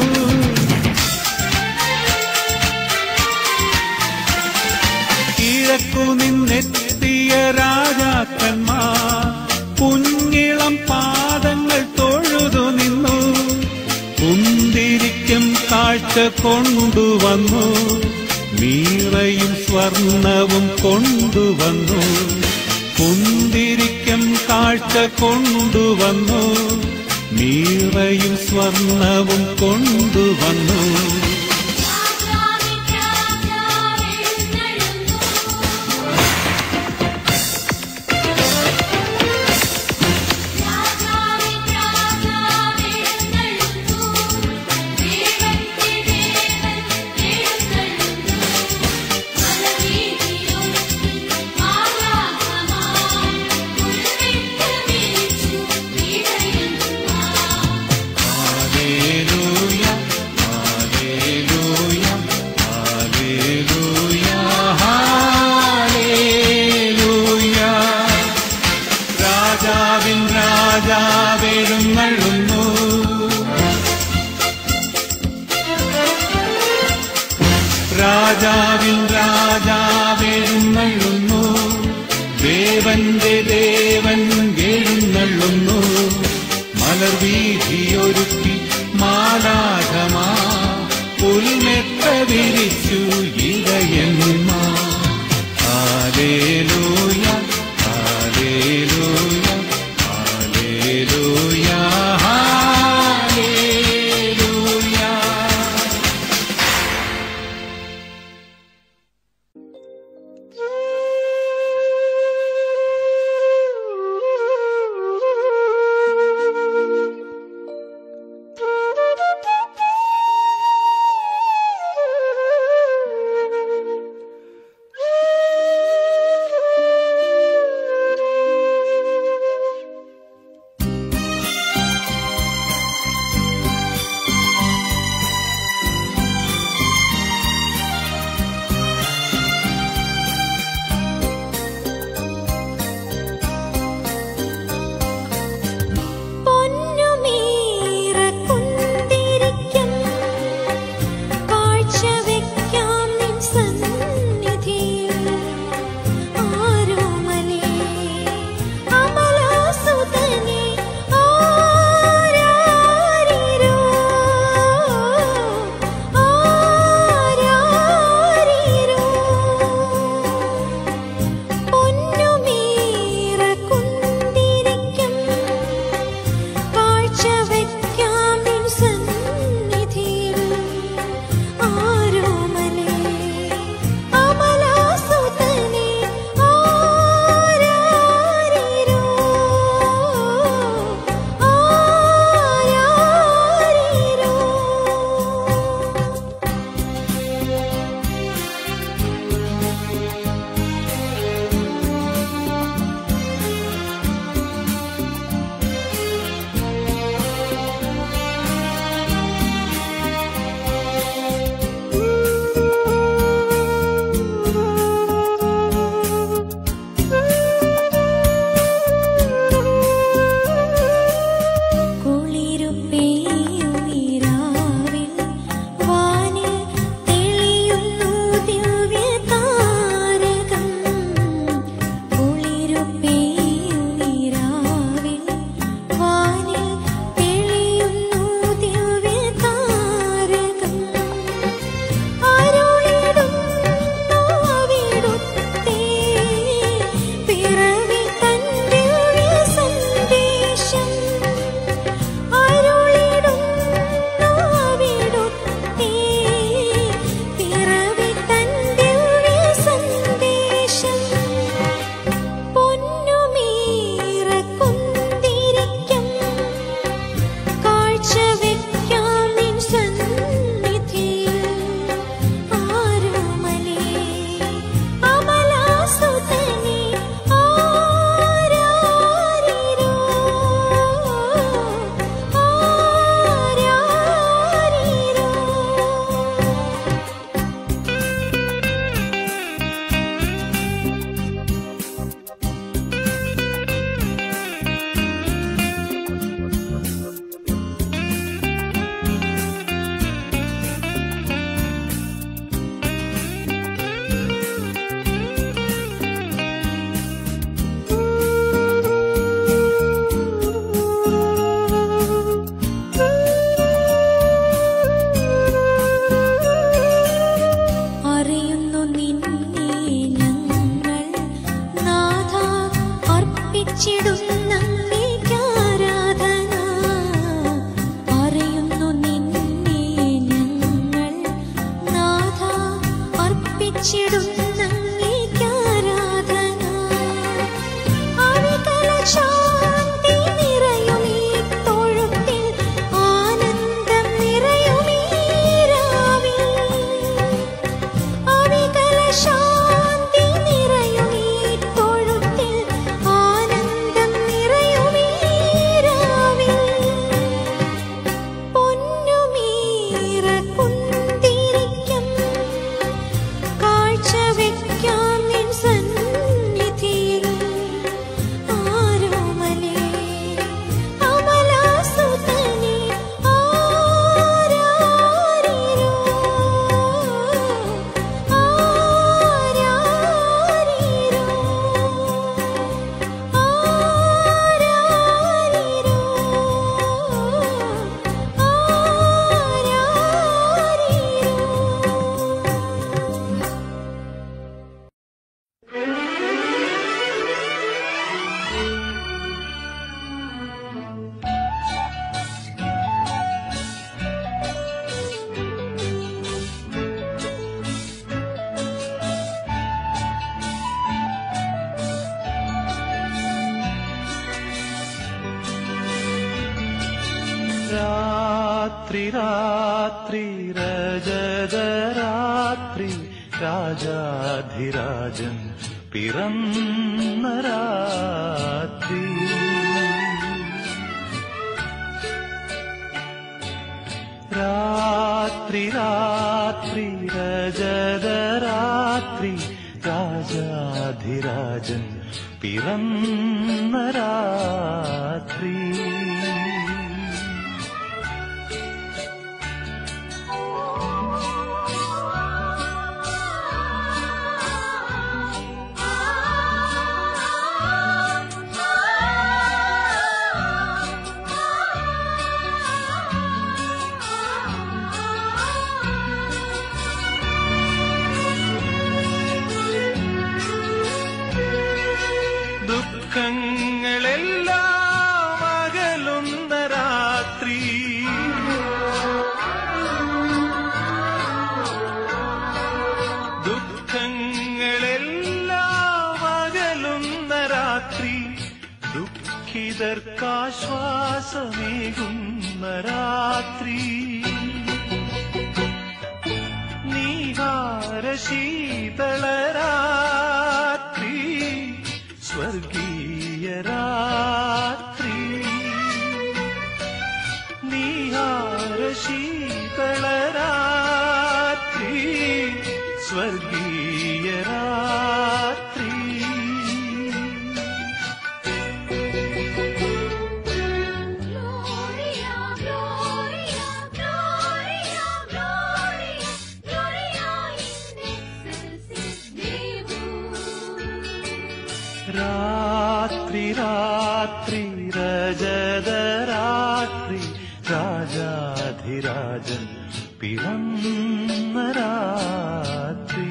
കിഴക്കു നിന്നെത്തിയ രാജാക്കന്മാർ കുഞ്ഞിളം പാദങ്ങൾ തൊഴുതു നിന്നു കുന്തിരിക്കും കാഴ്ച കൊണ്ടുവന്നു മീറയും സ്വർണവും കൊണ്ടുവന്നു കുന്തിരിക്കും കാഴ്ച കൊണ്ടുവന്നു മീറയും സ്വർണവും കൊണ്ടുവന്നു ഹാലേലൂയ ഹാലേലൂയ രാജാവിൻ രാജാവെഴുന്നള്ളുന്നു ദേവന്റെ ദേവൻ എഴുന്നള്ളുന്നു മലർവീതിയൊരുക്കി മാലാഘമാ പുൽമെത്ത വിരിച്ചു ഇടയന്മാ ഹാലേലൂയ ഹാലേലൂയ ഹാലേലൂയ ഹാലേലൂയ പൊന്നുമീറക്കുന്തിരിക്കും കാഴ്ചവെക്കാം നിൻ സന്നിധിയിൽ ആരോമലേ അമലാസുതനേ ആരാരിരോ ആരാരിരോ പൊന്നുമീറക്കുന്തിരിക്കും കാഴ്ചവെക്കാം നിൻ സന്നിധിയിൽ ആരോമലേ അമലാസുതനേ ആരാരിരോ ആരാരിരോ കുളിരുപേയുയിരാവിൽ വാനിൽ തെളിയുന്നു ദിവ്യതാരകം കുളിരുപേയുയിരാവിൽ വാനിൽ തെളിയുന്നു ദിവ്യതാരകം അരുളിടുന്നു അവിടുത്തെ പിറവി തൻ ദിവ്യ സന്ദേശം അരുളിടുന്നു അവിടുത്തെ പിറവി തൻ ദിവ്യ സന്ദേശം പൊന്നുമീറക്കുന്തിരിക്കും കാഴ്ചവെക്കാം നിൻ സന്നിധിയിൽ ആരോമലേ അമലാസുതനേ ആരാരിരോ ആരാരിരോ അറിയുന്നു നിന്നെ ഞങ്ങൾ നാഥ അർപ്പിച്ചിടുന്നങ്ങേക്കാരാധന അറിയുന്നു നിന്നെ ഞങ്ങൾ നാഥ അർപ്പിച്ചിടുന്നങ്ങേക്കാരാധന അവികല ശാന്തി നിറയുമീ തൊഴുത്തിൽ ആനന്ദം നിറയുമീ രാവിൽ അവികല ശാന്തി നിറയുമീ തൊഴുത്തിൽ ആനന്ദം നിറയുമീ രാവിൽ പൊന്നുമീറക്കുന്തിരിക്കും കാഴ്ചവെക്കാം രാത്രി രാത്രി രജത രാത്രി രാജാധിരാജൻ പിറന്ന രാത്രി രാത്രി രാത്രി രജത രാത്രി രാജാധിരാജൻ പിറന്ന രാത്രി ദുഃഖങ്ങളെല്ലാം അകലുന്ന രാത്രി ദുഃഖങ്ങളെല്ലാം അകലുന്ന രാത്രി ദുഃഖിതർക്കാശ്വാസമേകുന്ന രാത്രി നീഹാരശീതളരാത്രി സ്വർഗീയ രാത്രി നീഹാരശീതളരാത്രി സ്വർഗീയ രാത്രി Gloria, Gloria, Gloria, Gloria, Gloria in excelsis Deus. രാത്രി രാത്രി രജത രാത്രി രാജാധിരാജൻ പിറന്ന രാത്രി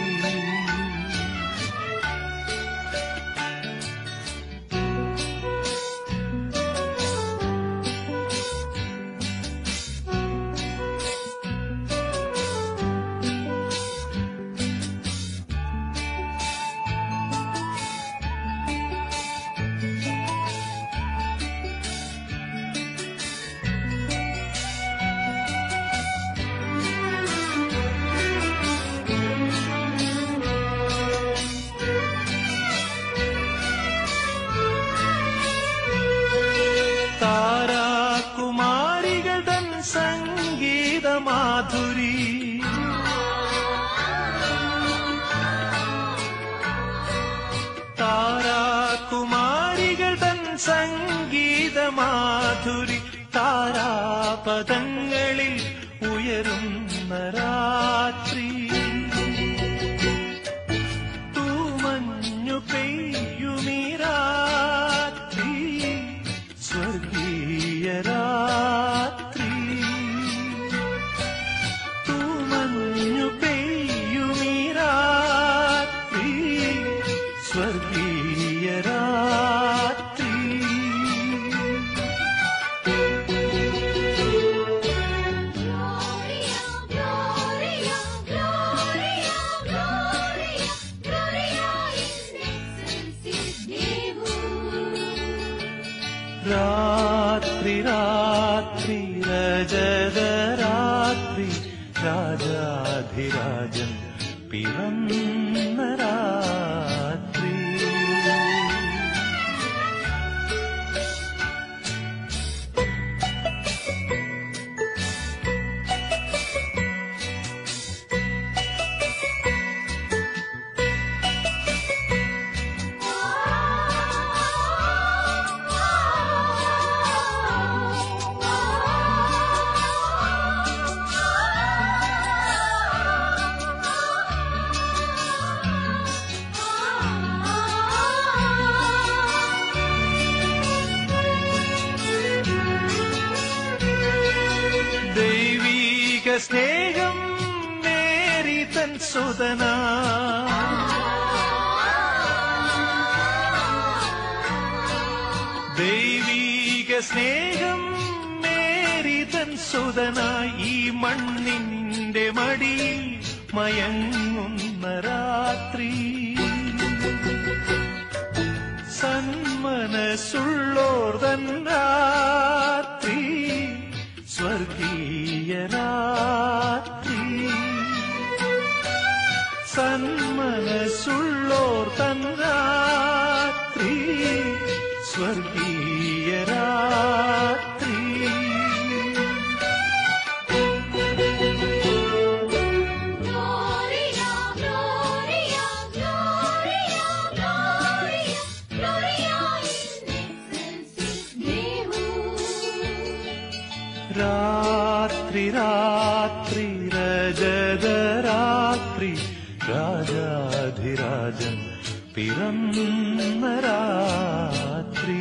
താരാകുമാരികൾ തൻ സംഗീത മാധുരി താരാകുമാരികൾ തൻ സംഗീത മാധുരി താരാപദങ്ങളിൽ ഉയരുന്ന രാത്രി തൂമഞ്ഞു പെയ്യുമീ രാത്രി സ്വർഗീയ രാത്രി തൂമഞ്ഞു പെയ്യുമീ രാത്രി സ്വർഗീയ രാത്രി Gloria, Gloria, Gloria, Gloria, Gloria in excelsis Deus. രാത്രി രാത്രി രജത രാത്രി രാജാധിരാജൻ പിറന്ന രാത്രി ദൈവീക സ്നേഹം മേരി തൻ സുതന ദൈവീക സ്നേഹം മേരി തൻ സുതനായി ഈ മണ്ണിന്റെ മടിയിൽ മയങ്ങുന്ന രാത്രി സന്മനസ്സുള്ളോർ തൻ രാത്രി സ്വ സ്വർഗീയ രാത്രി സന്മനസ്സുള്ളോർ തൻ രാത്രി സ്വർഗീയ രാത്രി Gloria, Gloria, Gloria, Gloria, Gloria in excelsis Deo. രാത്രി രാത്രി രജത രാത്രി രാജാധിരാജൻ പിറന്ന രാത്രി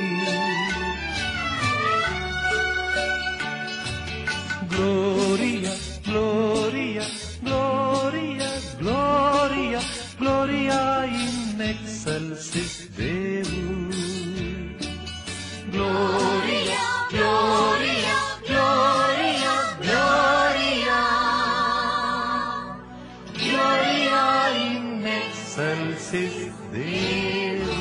ഗ്ലോറിയ ഗ്ലോറിയ ഗ്ലോറിയ ഗ്ലോറിയ ഗ്ലോറിയ ഇൻ എക്സൽസിസ് ദേവു ഗ്ലോറിയ ഗ്ലോറിയ ഗ്ലോറിയ ഗ്ലോറിയ ഗ്ലോറിയ ഇൻ എക്സൽസിസ് ദേവു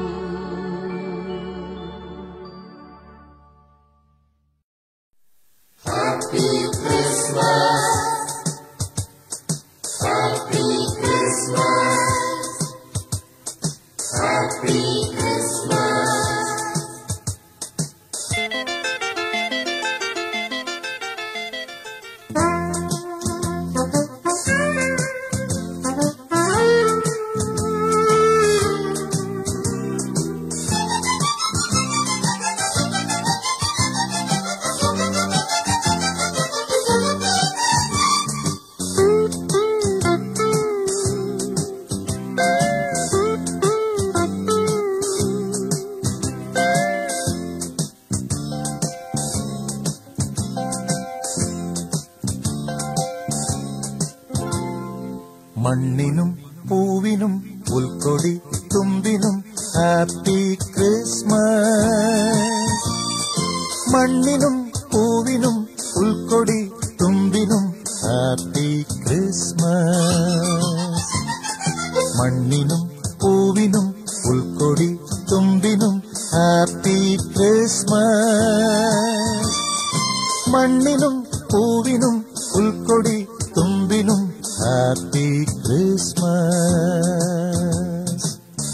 മണ്ണിനും പൂവിനും പുൽക്കൊടി തുമ്പിനും ഹാപ്പി ക്രിസ്മസ് മണ്ണിനും പൂവിനും പുൽക്കൊടി തുമ്പിനും ഹാപ്പി ക്രിസ്മസ് മണ്ണിനും പൂവിനും പുൽക്കൊടി തുമ്പിനും ഹാപ്പി ക്രിസ്മസ് മണ്ണിനും പൂവിനും പുൽക്കൊടി തുമ്പിനും ഹാപ്പി ക്രിസ്മസ്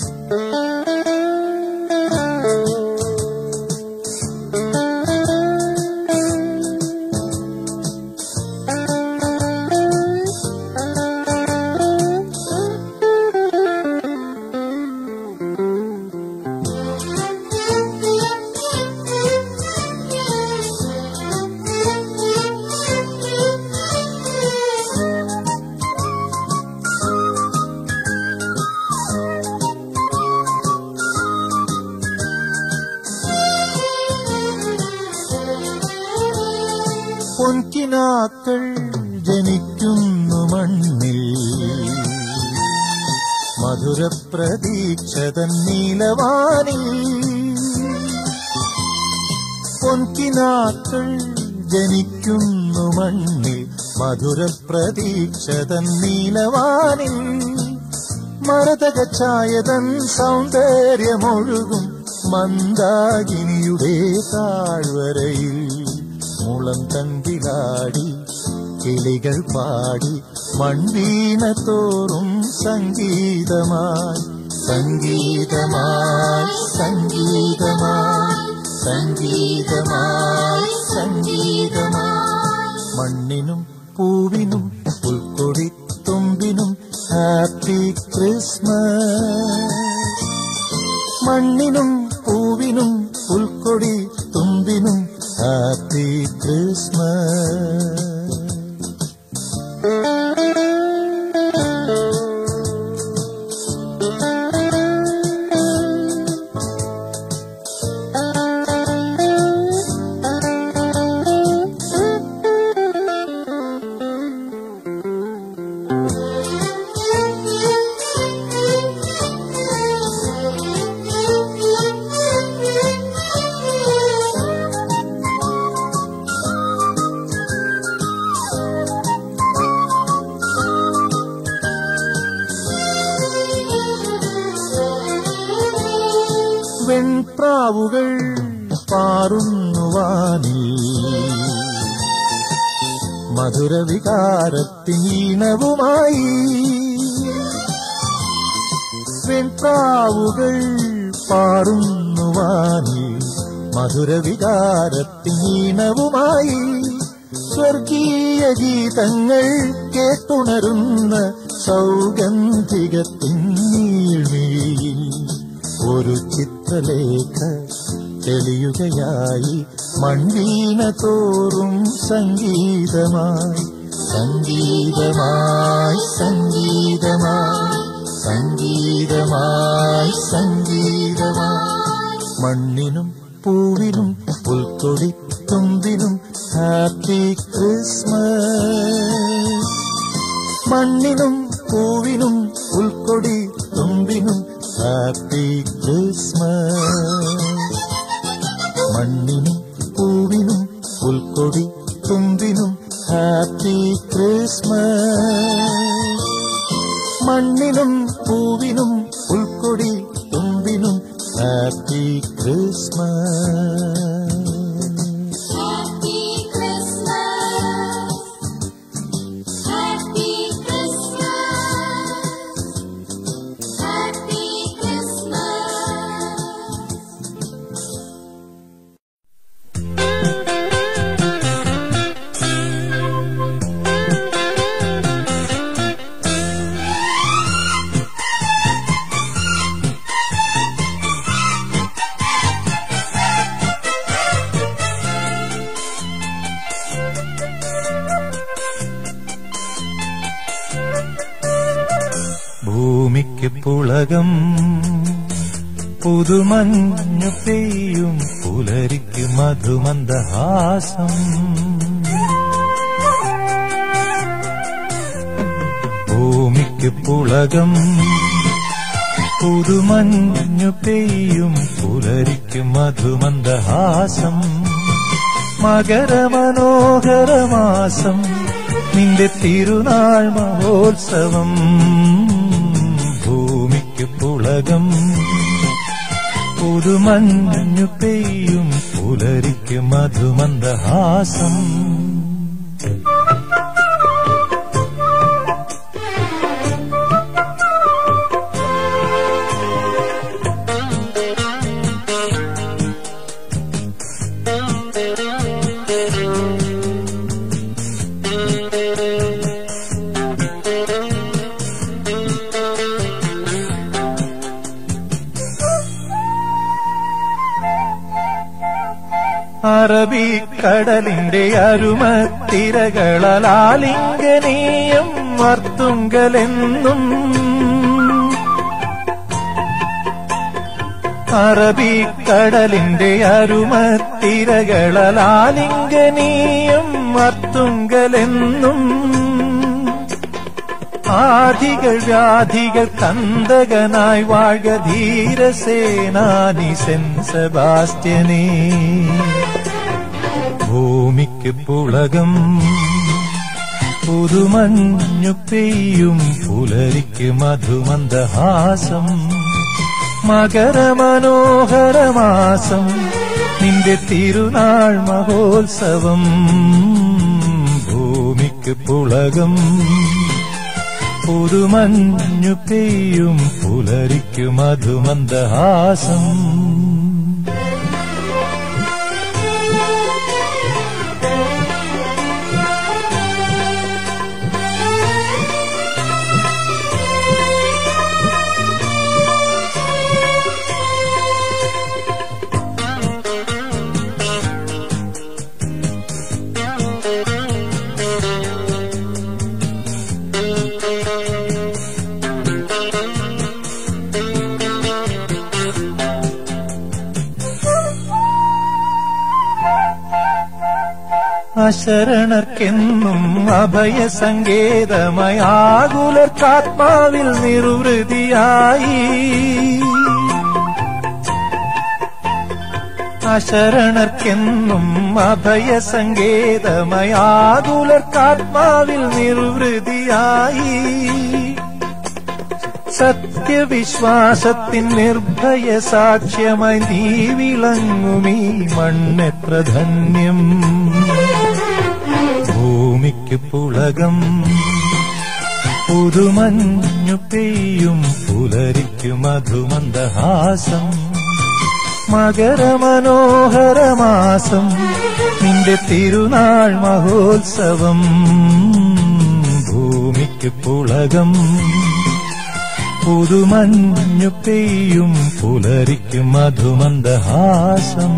പൊൻകിനാക്കൾ ജനിക്കുന്നു മണ്ണിൽ മധുരപ്രതീക്ഷതൻ നീലവാനിൽ പൊൻകിനാക്കൾ ജനിക്കുന്നു മണ്ണിൽ മധുരപ്രതീക്ഷതൻ നീലവാനിൽ മരതക ഛായതൻ സൗന്ദര്യമൊഴുകും മന്ദാകിനിയുടെ താഴ്വരയിൽ മുളം തണ്ടിലാടി കിളികൾ പാടി മൺവീണ തോറും സംഗീതമായി സംഗീതമായി സംഗീതമായി സംഗീതമായി സംഗീതമായി മണ്ണിനും പൂവിനും പുൽക്കൊടി തുമ്പിനും ഹാപ്പി ക്രിസ്മസ് മണ്ണിനും പൂവിനും പുൽക്കൊടി തുമ്പിനും ഹാപ്പി ക്രിസ്മസ് വെൺപ്രാവുകൾ പാറുന്നുവാനിൽ മധുരവികാരത്തിൻ ഈണവുമായി വെൺപ്രാവുകൾ പാറുന്നുവാനിൽ മധുരവികാരത്തിൻ ഈണവുമായി സ്വർഗീയ ഗീതങ്ങൾ കേട്ടുണരുന്ന സൗഗന്ധികത്തിൻ നീൾമിഴിയിൽ ഒരു ചിത്രലേഖ തെളിയുകയായി മൺവീണ തോറും സംഗീതമായി സംഗീതമായി സംഗീതമായി സംഗീതമായി സംഗീതമായി മണ്ണിനും പൂവിനും പുൽക്കൊടി തുമ്പിനും ഹാപ്പി ക്രിസ്മസ് മണ്ണിനും പൂവിനും ഉൾക്കൊടി തുമ്പിനും ഹാപ്പി ക്രിസ്മസ് മണ്ണിനും പൂവിനും ഉൾക്കൊടി തുമ്പിനും ഹാപ്പി ക്രിസ്മസ് മണ്ണിനും പൂവിനും ഉൾക്കൊടി തുമ്പിനും happy Christmas Happy Christmas. Happy Christmas. Happy Christmas. ഭൂമിക്ക് പുളകം പുതുമഞ്ഞു പെയ്യും പുലരിക്ക് മധുമന്ദഹാസം ഭൂമിക്ക് പുളകം പുതുമഞ്ഞു പെയ്യും പുലരിക്ക് മധുമന്ദഹാസം മകരമനോഹരമാസം നിന്റെ തിരുനാൾ മഹോത്സവം ഭൂമിക്ക് പുളകം പുതുമഞ്ഞു പെയ്യും പുലരിക്ക് മധുമന്ദഹാസം അറബിക്കടലിന്റെ അരുമത്തിരകളാലിംഗനീയം വർത്തുങ്കലെന്നും അറബിക്കടലിന്റെ അരുമത്തിരകളാലിംഗനീയം വർത്തുങ്കലെന്നും ആധികൾ വ്യാധികൾ കന്തകനായി വാഴ ധീരസേനാനി സെൻ സെബാസ്റ്റ്യനേ ഭൂമിക്ക് പുളകം പുതുമഞ്ഞു പെയ്യും പുലരിക്ക് മധുമന്ദഹാസം മകരമനോഹരമാസം നിന്റെ തിരുനാൾ മഹോത്സവം ഭൂമിക്ക് പുളകം പുതുമഞ്ഞു പെയ്യും പുലരിക്ക് മധുമന്ദഹാസം അശരണർക്കെന്നും അഭയ സങ്കേതമായി ആകുലർക്കാത്മാവിൽ നിർവൃതിയായി അശരണർക്കെന്നും അഭയ സങ്കേതമായി ആകുലർക്കാത്മാവിൽ നിർവൃതിയായി സത്യവിശ്വാസത്തിൻ നിർഭയ സാക്ഷ്യമായി നീ വിളങ്ങുമീ മണ്ണെത്ര ധന്യം ഭൂമിക്ക് ഭൂമിക്ക് പുളകം പുതുമഞ്ഞു പെയ്യും പുലരിക്കു മധുമന്ദഹാസം മകരമനോഹരമാസം നിന്റെ തിരുനാൾ മഹോത്സവം ഭൂമിക്ക് പുളകം പുതുമഞ്ഞു പെയ്യും പുലരിക്കു മധുമന്ദഹാസം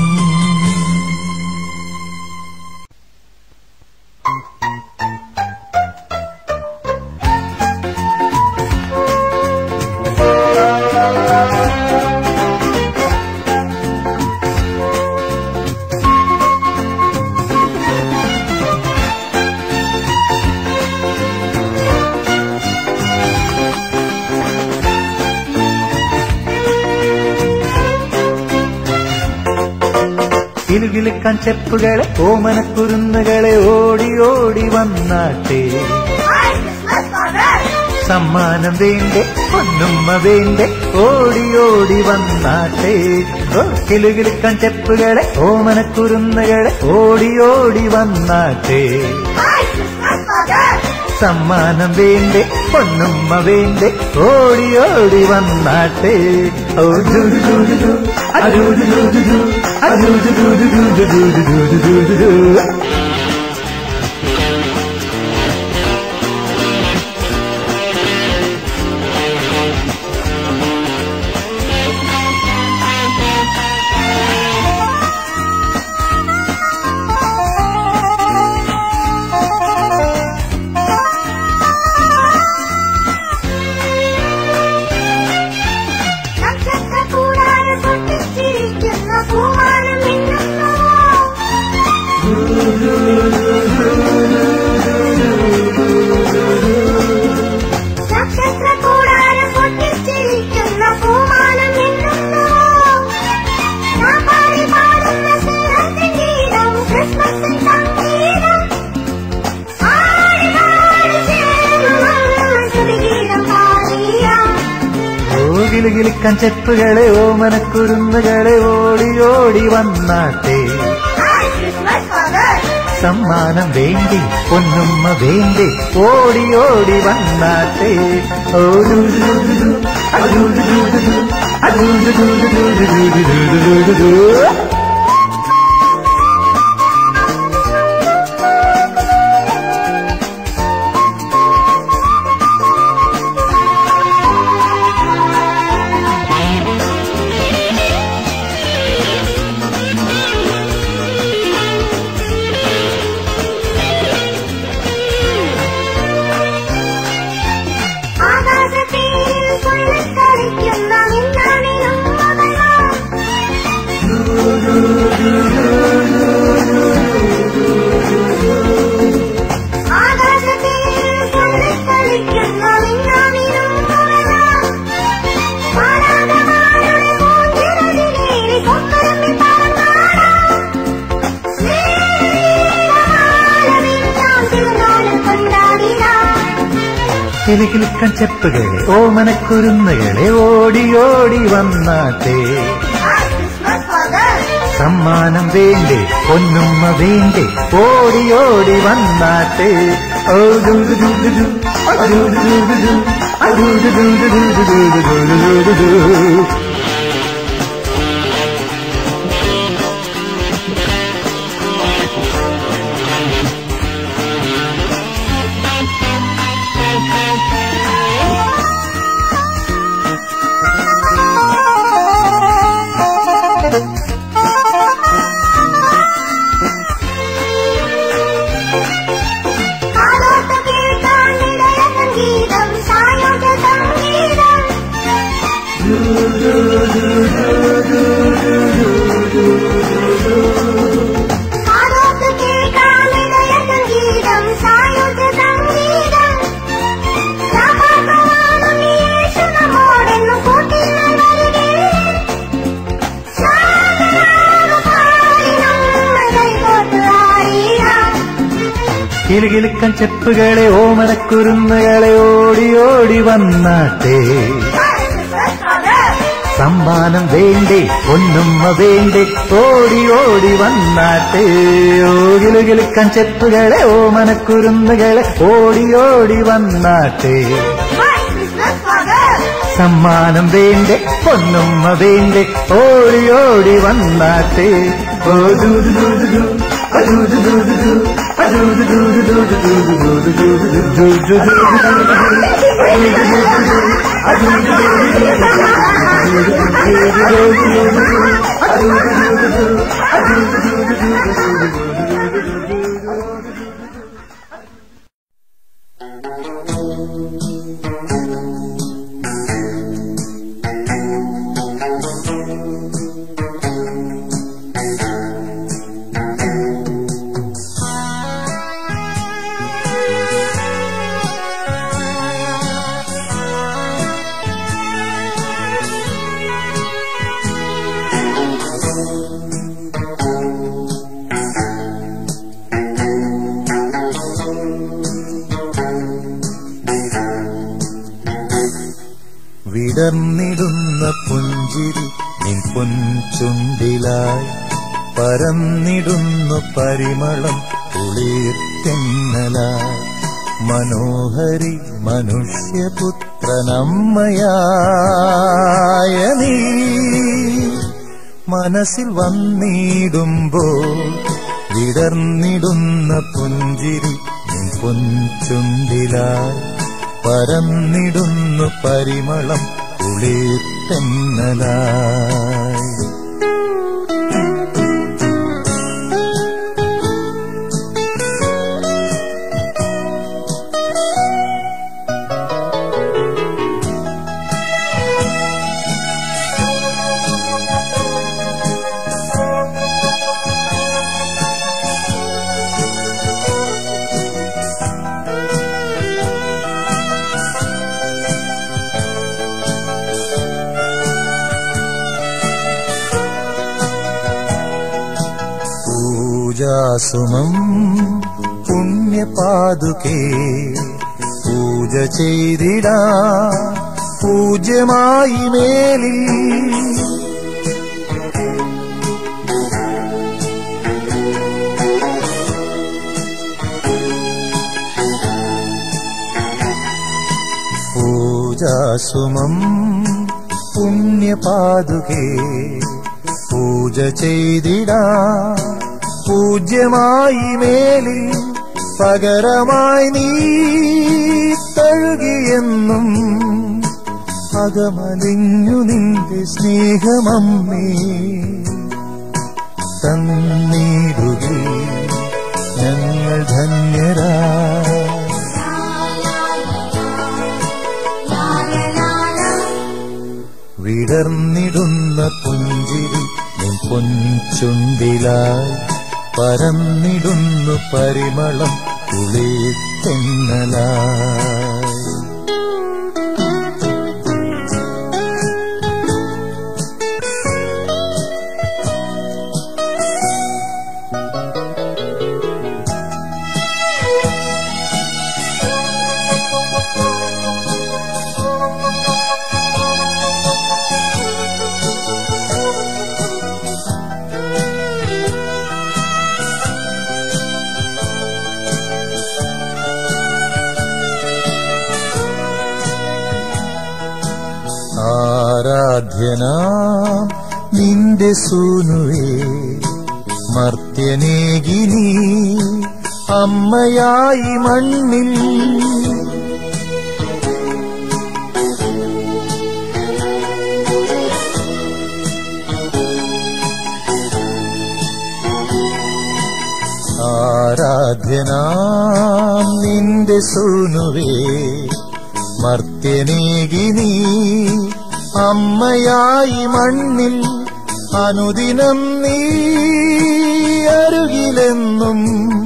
കിലുകിലുക്കാൻ ചെപ്പുകളെ ഓമനക്കുരുന്നുകളെ ഓടി ഓടി വന്നാട്ടെ സമ്മാനം വേണ്ടേ പൊന്നുമ്മ വേണ്ടേ ഓടി ഓടി വന്നാട്ടെ ഓ കിലുകിലുക്കാൻ ചെപ്പുകളെ ഓമനക്കുരുന്നുകളെ ഓടി ഓടി വന്നാട്ടെ സമ്മാനം വേണ്ടേ പൊന്നുമ്മ വേണ്ടേ ഓടി ഓടി വന്നാട്ടെ ഓ ദു ദു ദു ദു ദു. അദു ദു ദു ദു ദു. അദു ദു ദു ദു ദു ദു ദു ദു ദു ദു ദു ദു ദു. നക്ഷത്രക്കൂടാരം പൊട്ടിച്ചിരിക്കുന്ന പൂവാനം മിന്നുന്നു. നക്ഷത്രക്കൂടാരം പൊട്ടിച്ചിരിക്കുന്ന പൂവാനം മിന്നുന്നു. ഞാൻ പാടി പാടുന്ന സ്നേഹത്തിൻ ഗീതം, ക്രിസ്മസിൻ സംഗീതം. ആടി പാടി ചേരുന്ന സ്തുതിഗീതം പാടിയാം ഓ കിലുകിലുക്കാൻ ചെപ്പുകളെ ഓമനക്കുരുന്നുകളെ ഓടി ഓടി വന്നാട്ടെ സമ്മാനം വേണ്ടി പൊന്നുമ്മ വേണ്ടി ഓടി ഓടി വന്നാട്ടെ ഓ ദു ദു ദു ദു. അദു ദു ദു ദു ദു. അദു ദു ദു ദു ദു ദു ദു ദു ദു ദു ദു ദു. ആകാശത്തിൽ തുള്ളിക്കളിക്കുന്ന മിന്നാമിനും മകളാം. ആകാശത്തിൽ തുള്ളിക്കളിക്കുന്ന മിന്നാമിനും മകളാം. മാലാഖമാരുടെ പൂഞ്ചിറകിലേറി കൊമ്പരമ്പി പറന്നാടാം. സ്നേഹമാലമിന്നാം തിരുനാൾ കൊണ്ടാടിടാം കിലുകിലുക്കാൻ ചെപ്പുകളെ ഓമനക്കുരുന്നുകളെ ഓടി ഓടി വന്നാട്ടെ സമ്മാനം വേണ്ടേ പൊന്നുമ്മ വേണ്ടേ ഓടി ഓടി വന്നാട്ടെ ഓ ദു ദു ദു ദു ദു. അദു ദു ദു ദു ദു. അദു ദു ദു ദു ദു ദു ദു ദു ദു ദു ദു ദു. കാതോർത്ത് കേൾക്കാൻ ഇടയ സംഗീതം സായോജ സംഗീതം കാതോർത്ത് കേൾക്കാൻ ഇടയ സംഗീതം സായോജ സംഗീതം സഭാസമാനം യേശു നമ്മോടെന്നു കൂട്ടിനാൽ വരികേ ശാന്തനാകും നമ്മൾ കൈകോട്ട് ആടിയാം കിലുകിലുക്കാൻ ചെപ്പുകളെ ഓമനക്കുരുന്നുകളെ ഓടി ഓടി വന്നാട്ടെ സമ്മാനം വേണ്ടേ പൊന്നുമ്മ വേണ്ടേ ഓടി ഓടി വന്നാട്ടെ ഓകിലുകിലുക്കാൻ ചെപ്പുകളെ ഓമനക്കുരുന്നുകളെ ഓടി ഓടി വന്നാട്ടെ My Christmas father. സമ്മാനം വേണ്ടേ പൊന്നുമ്മ വേണ്ടേ ഓടി ഓടി വന്നാട്ടെ ഓ ദൂദു ദൂദു ദൂ, ആ ദൂദു ദൂദു ദൂ, ആ ദൂദു ദൂദു ദൂദു ദൂദു ദൂദു ദൂദു ദൂ, ദൂദു ദൂദു ദൂ, ആ ദൂദു ദൂദു ദൂ, ആ ദൂദു ദൂദു ദൂ, ആ ദൂദു ദൂദു ദൂ, ആ ദൂദു ദൂദു ദൂ, ആ ദൂദു ദൂദു ദൂ, ദൂദു ദൂദു ദൂ. വിടർന്നിടുന്ന പുഞ്ചിരി നിൻ പൊൻചുണ്ടിലായി പരന്നിടുന്നു പരിമളം കുളിർത്തെന്നലായി മനോഹരി മനുഷ്യപുത്രനമ്മയായ നീ മനസ്സിൽ വന്നിടുമ്പോൾ വിടർന്നിടുന്ന പുഞ്ചിരി നിൻ പൊൻചുണ്ടിലായി പരന്നിടുന്നു പരിമളം കുളിർത്തെന്നലായി പൂജാസുമം പുണ്യപാതുകേ പൂജ ചെയ്തിടാ പൂജ്യമായി മേലിൽ പൂജാസുമം പുണ്യപാതുകേ പൂജ ചെയ്തിടാ പൂജ്യമായി മേലിൽ പകരമായി നീ തഴുകിയെന്നും അകമലിഞ്ഞു നിന്റെ സ്നേഹമമ്മേ തന്നീടുകി ഞങ്ങൾ ധന്യരാ വിടർന്നിടുന്ന പുഞ്ചിരി നിൻ പൊൻചുണ്ടിലായി പരന്നിടുന്നു പരിമളം കുളിർത്തെന്നലായി ആരാധ്യനാം നിന്റെ സൂനുവേ മർത്യനേകിനി അമ്മയായി മണ്ണിൽ ആരാധ്യനാം നിന്റെ സൂനുവേ മർത്യനേകിനി അമ്മയായി മണ്ണിൽ അനുദിനം നീ അരുകിലെന്നും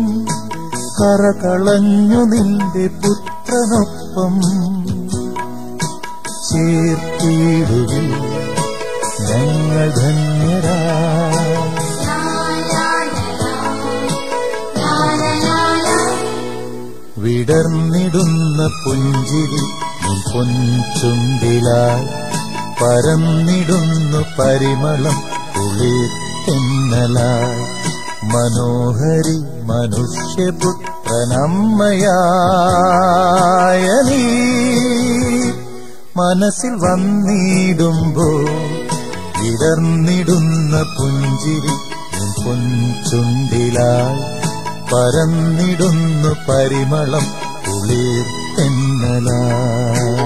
കറകളഞ്ഞു നിന്റെ പുത്രനൊപ്പം ചേർത്തിടുവിൽ ഞങ്ങൾ ധന്യരാ വിടർന്നിടുന്ന പുഞ്ചിരി നിൻ പൊൻചുണ്ടിലായി പരന്നിടുന്നു പരിമളം കുളിർ തെന്നലായി മനോഹരി മനുഷ്യപുത്രനമ്മയായ നീ മനസ്സിൽ വന്നിടുമ്പോൾ വിടർന്നിടുന്ന പുഞ്ചിരി നിൻ പൊൻചുണ്ടിലായി പരന്നിടുന്നു പരിമളം കുളിർ തെന്നലായി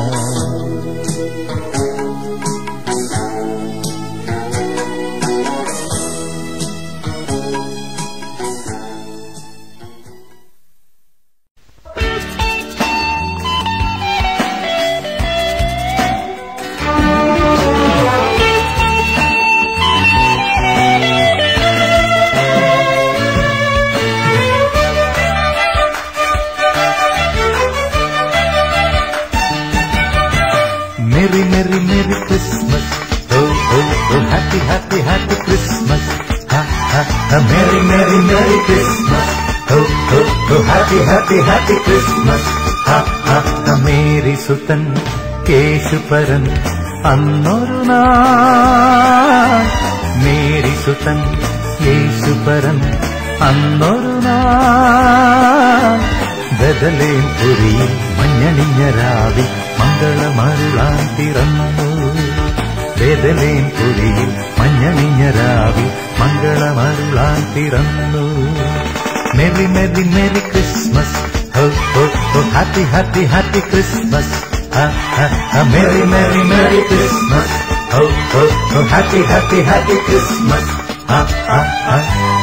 Merry, Merry, Merry Christmas. Oh, oh, oh, Happy, Happy, Happy Christmas. Ha, ha, ha, Merry, Merry, Merry Christmas. Oh, oh, oh, Happy, Happy, Happy Christmas. Ha, ha, ha, Mary സുതൻ കേശുപരൻ അന്നൊരു നാൾ മേരി സുതൻ യേശുപരൻ അന്നൊരു നാൾ ബദലേം പുരിയിൽ മഞ്ഞണിഞ്ഞ രാവിൽ മംഗളമരുളാൻ പിറന്നു ബദലേം പുരിയിൽ മഞ്ഞണിഞ്ഞ രാവിൽ മംഗളമരുളാൻ പിറന്നു Maria merry merry Christmas ho ho ho happy happy happy Christmas merry merry merry Christmas ho ho ho happy happy happy Christmas ആ ആ ആ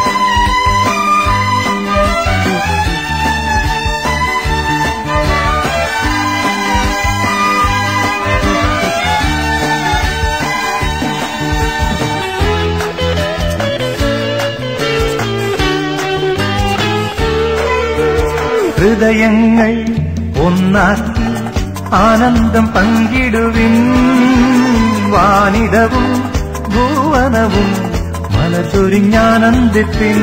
ഹൃദയങ്ങൾ ഒന്നാക്കി ആനന്ദം പങ്കിടുവിൻ വാനിടവും ഭുവനവും മലചൊരിഞ്ഞാനന്ദിപ്പിൻ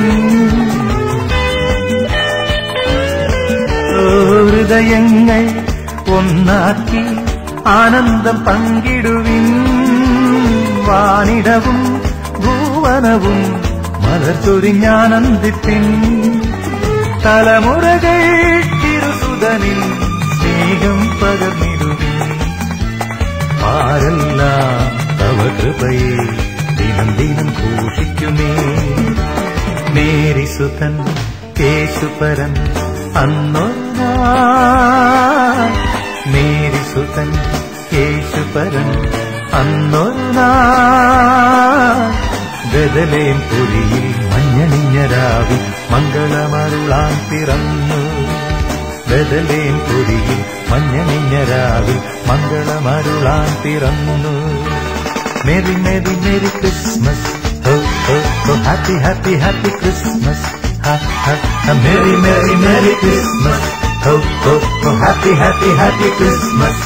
ഓ, ഹൃദയങ്ങൾ ഒന്നാക്കി ആനന്ദം പങ്കിടുവിൻ വാനിടവും ഭുവനവും മലർച്ചൊരിഞ്ഞാനന്ദിപ്പിൻ തലമുറകൾ തിരുസുതനിൽ സ്നേഹം പകർന്നിടുവിൻ ആരെല്ലാം തവ കൃപയെ ദിനം ദിനം ഘോഷിക്കുമേ മേരിസുതൻ കേശുപരൻ അന്നൊരു മേരിസുതൻ കേശുപരൻ അന്നൊരു ഗദലേം പുരിയിൽ മഞ്ഞണിഞ്ഞ രാവിൽ മംഗളമരുളാൻ പിറന്നു ബദലേം പുരിയിൽ മഞ്ഞണിഞ്ഞ രാവിൽ മംഗളമരുളാൻ പിറന്നു merry merry merry Christmas ho ho ho happy happy happy Christmas merry merry merry Christmas ho ho ho happy happy happy Christmas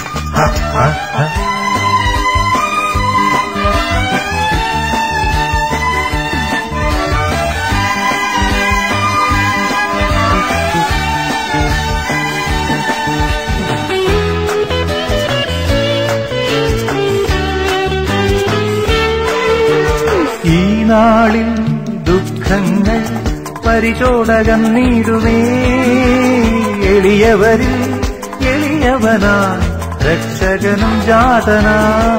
ഈ നാളിൽ ദുഃഖങ്ങൾ പരിചോടകന്നീടുമേ എളിയവരിൽ എളിയവനാ രക്ഷകനും ജാതനാ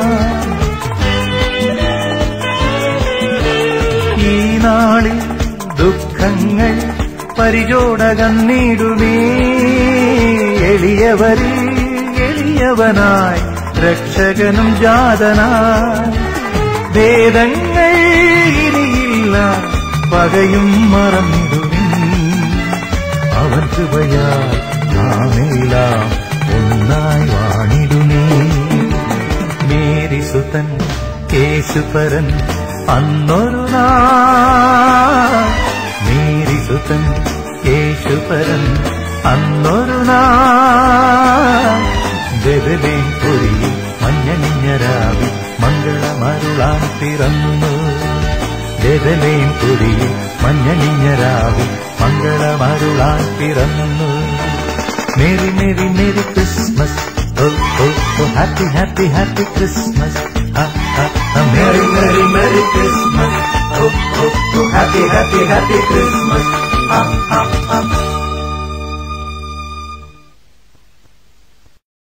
ഈ നാളിൽ ദുഃഖങ്ങൾ പരിചോടകന്നീടുമേ എളിയവരിൽ എളിയവനായി രക്ഷകനും ജാതനായി വേദങ്ങൾ ഇനിയില്ല പകയും മറന്നിടുവിൻ അവൻ കൃപയാൽ നാമെല്ലാം ഒന്നായി വാണിടുമേ മേരിസുതൻ കേശുപരൻ അന്നൊരു നാൾ മേരിസുതൻ കേശുപരൻ അന്നൊരു നാൾ ബദലേം പൊരിയിൽ മഞ്ഞണിഞ്ഞ രാവിൽ മംഗളമരുളാൻ പിറന്നു ബദലേം പൊരിയിൽ മഞ്ഞണിഞ്ഞ രാവിൽ മംഗളമരുളാൻ പിറന്നു merry merry merry Christmas oh oh oh happy happy happy Christmas ah, ah, ah, Merry, Merry, Merry Christmas. Oh, oh, oh, Happy, Happy, Happy Christmas. Ah, ah, ah.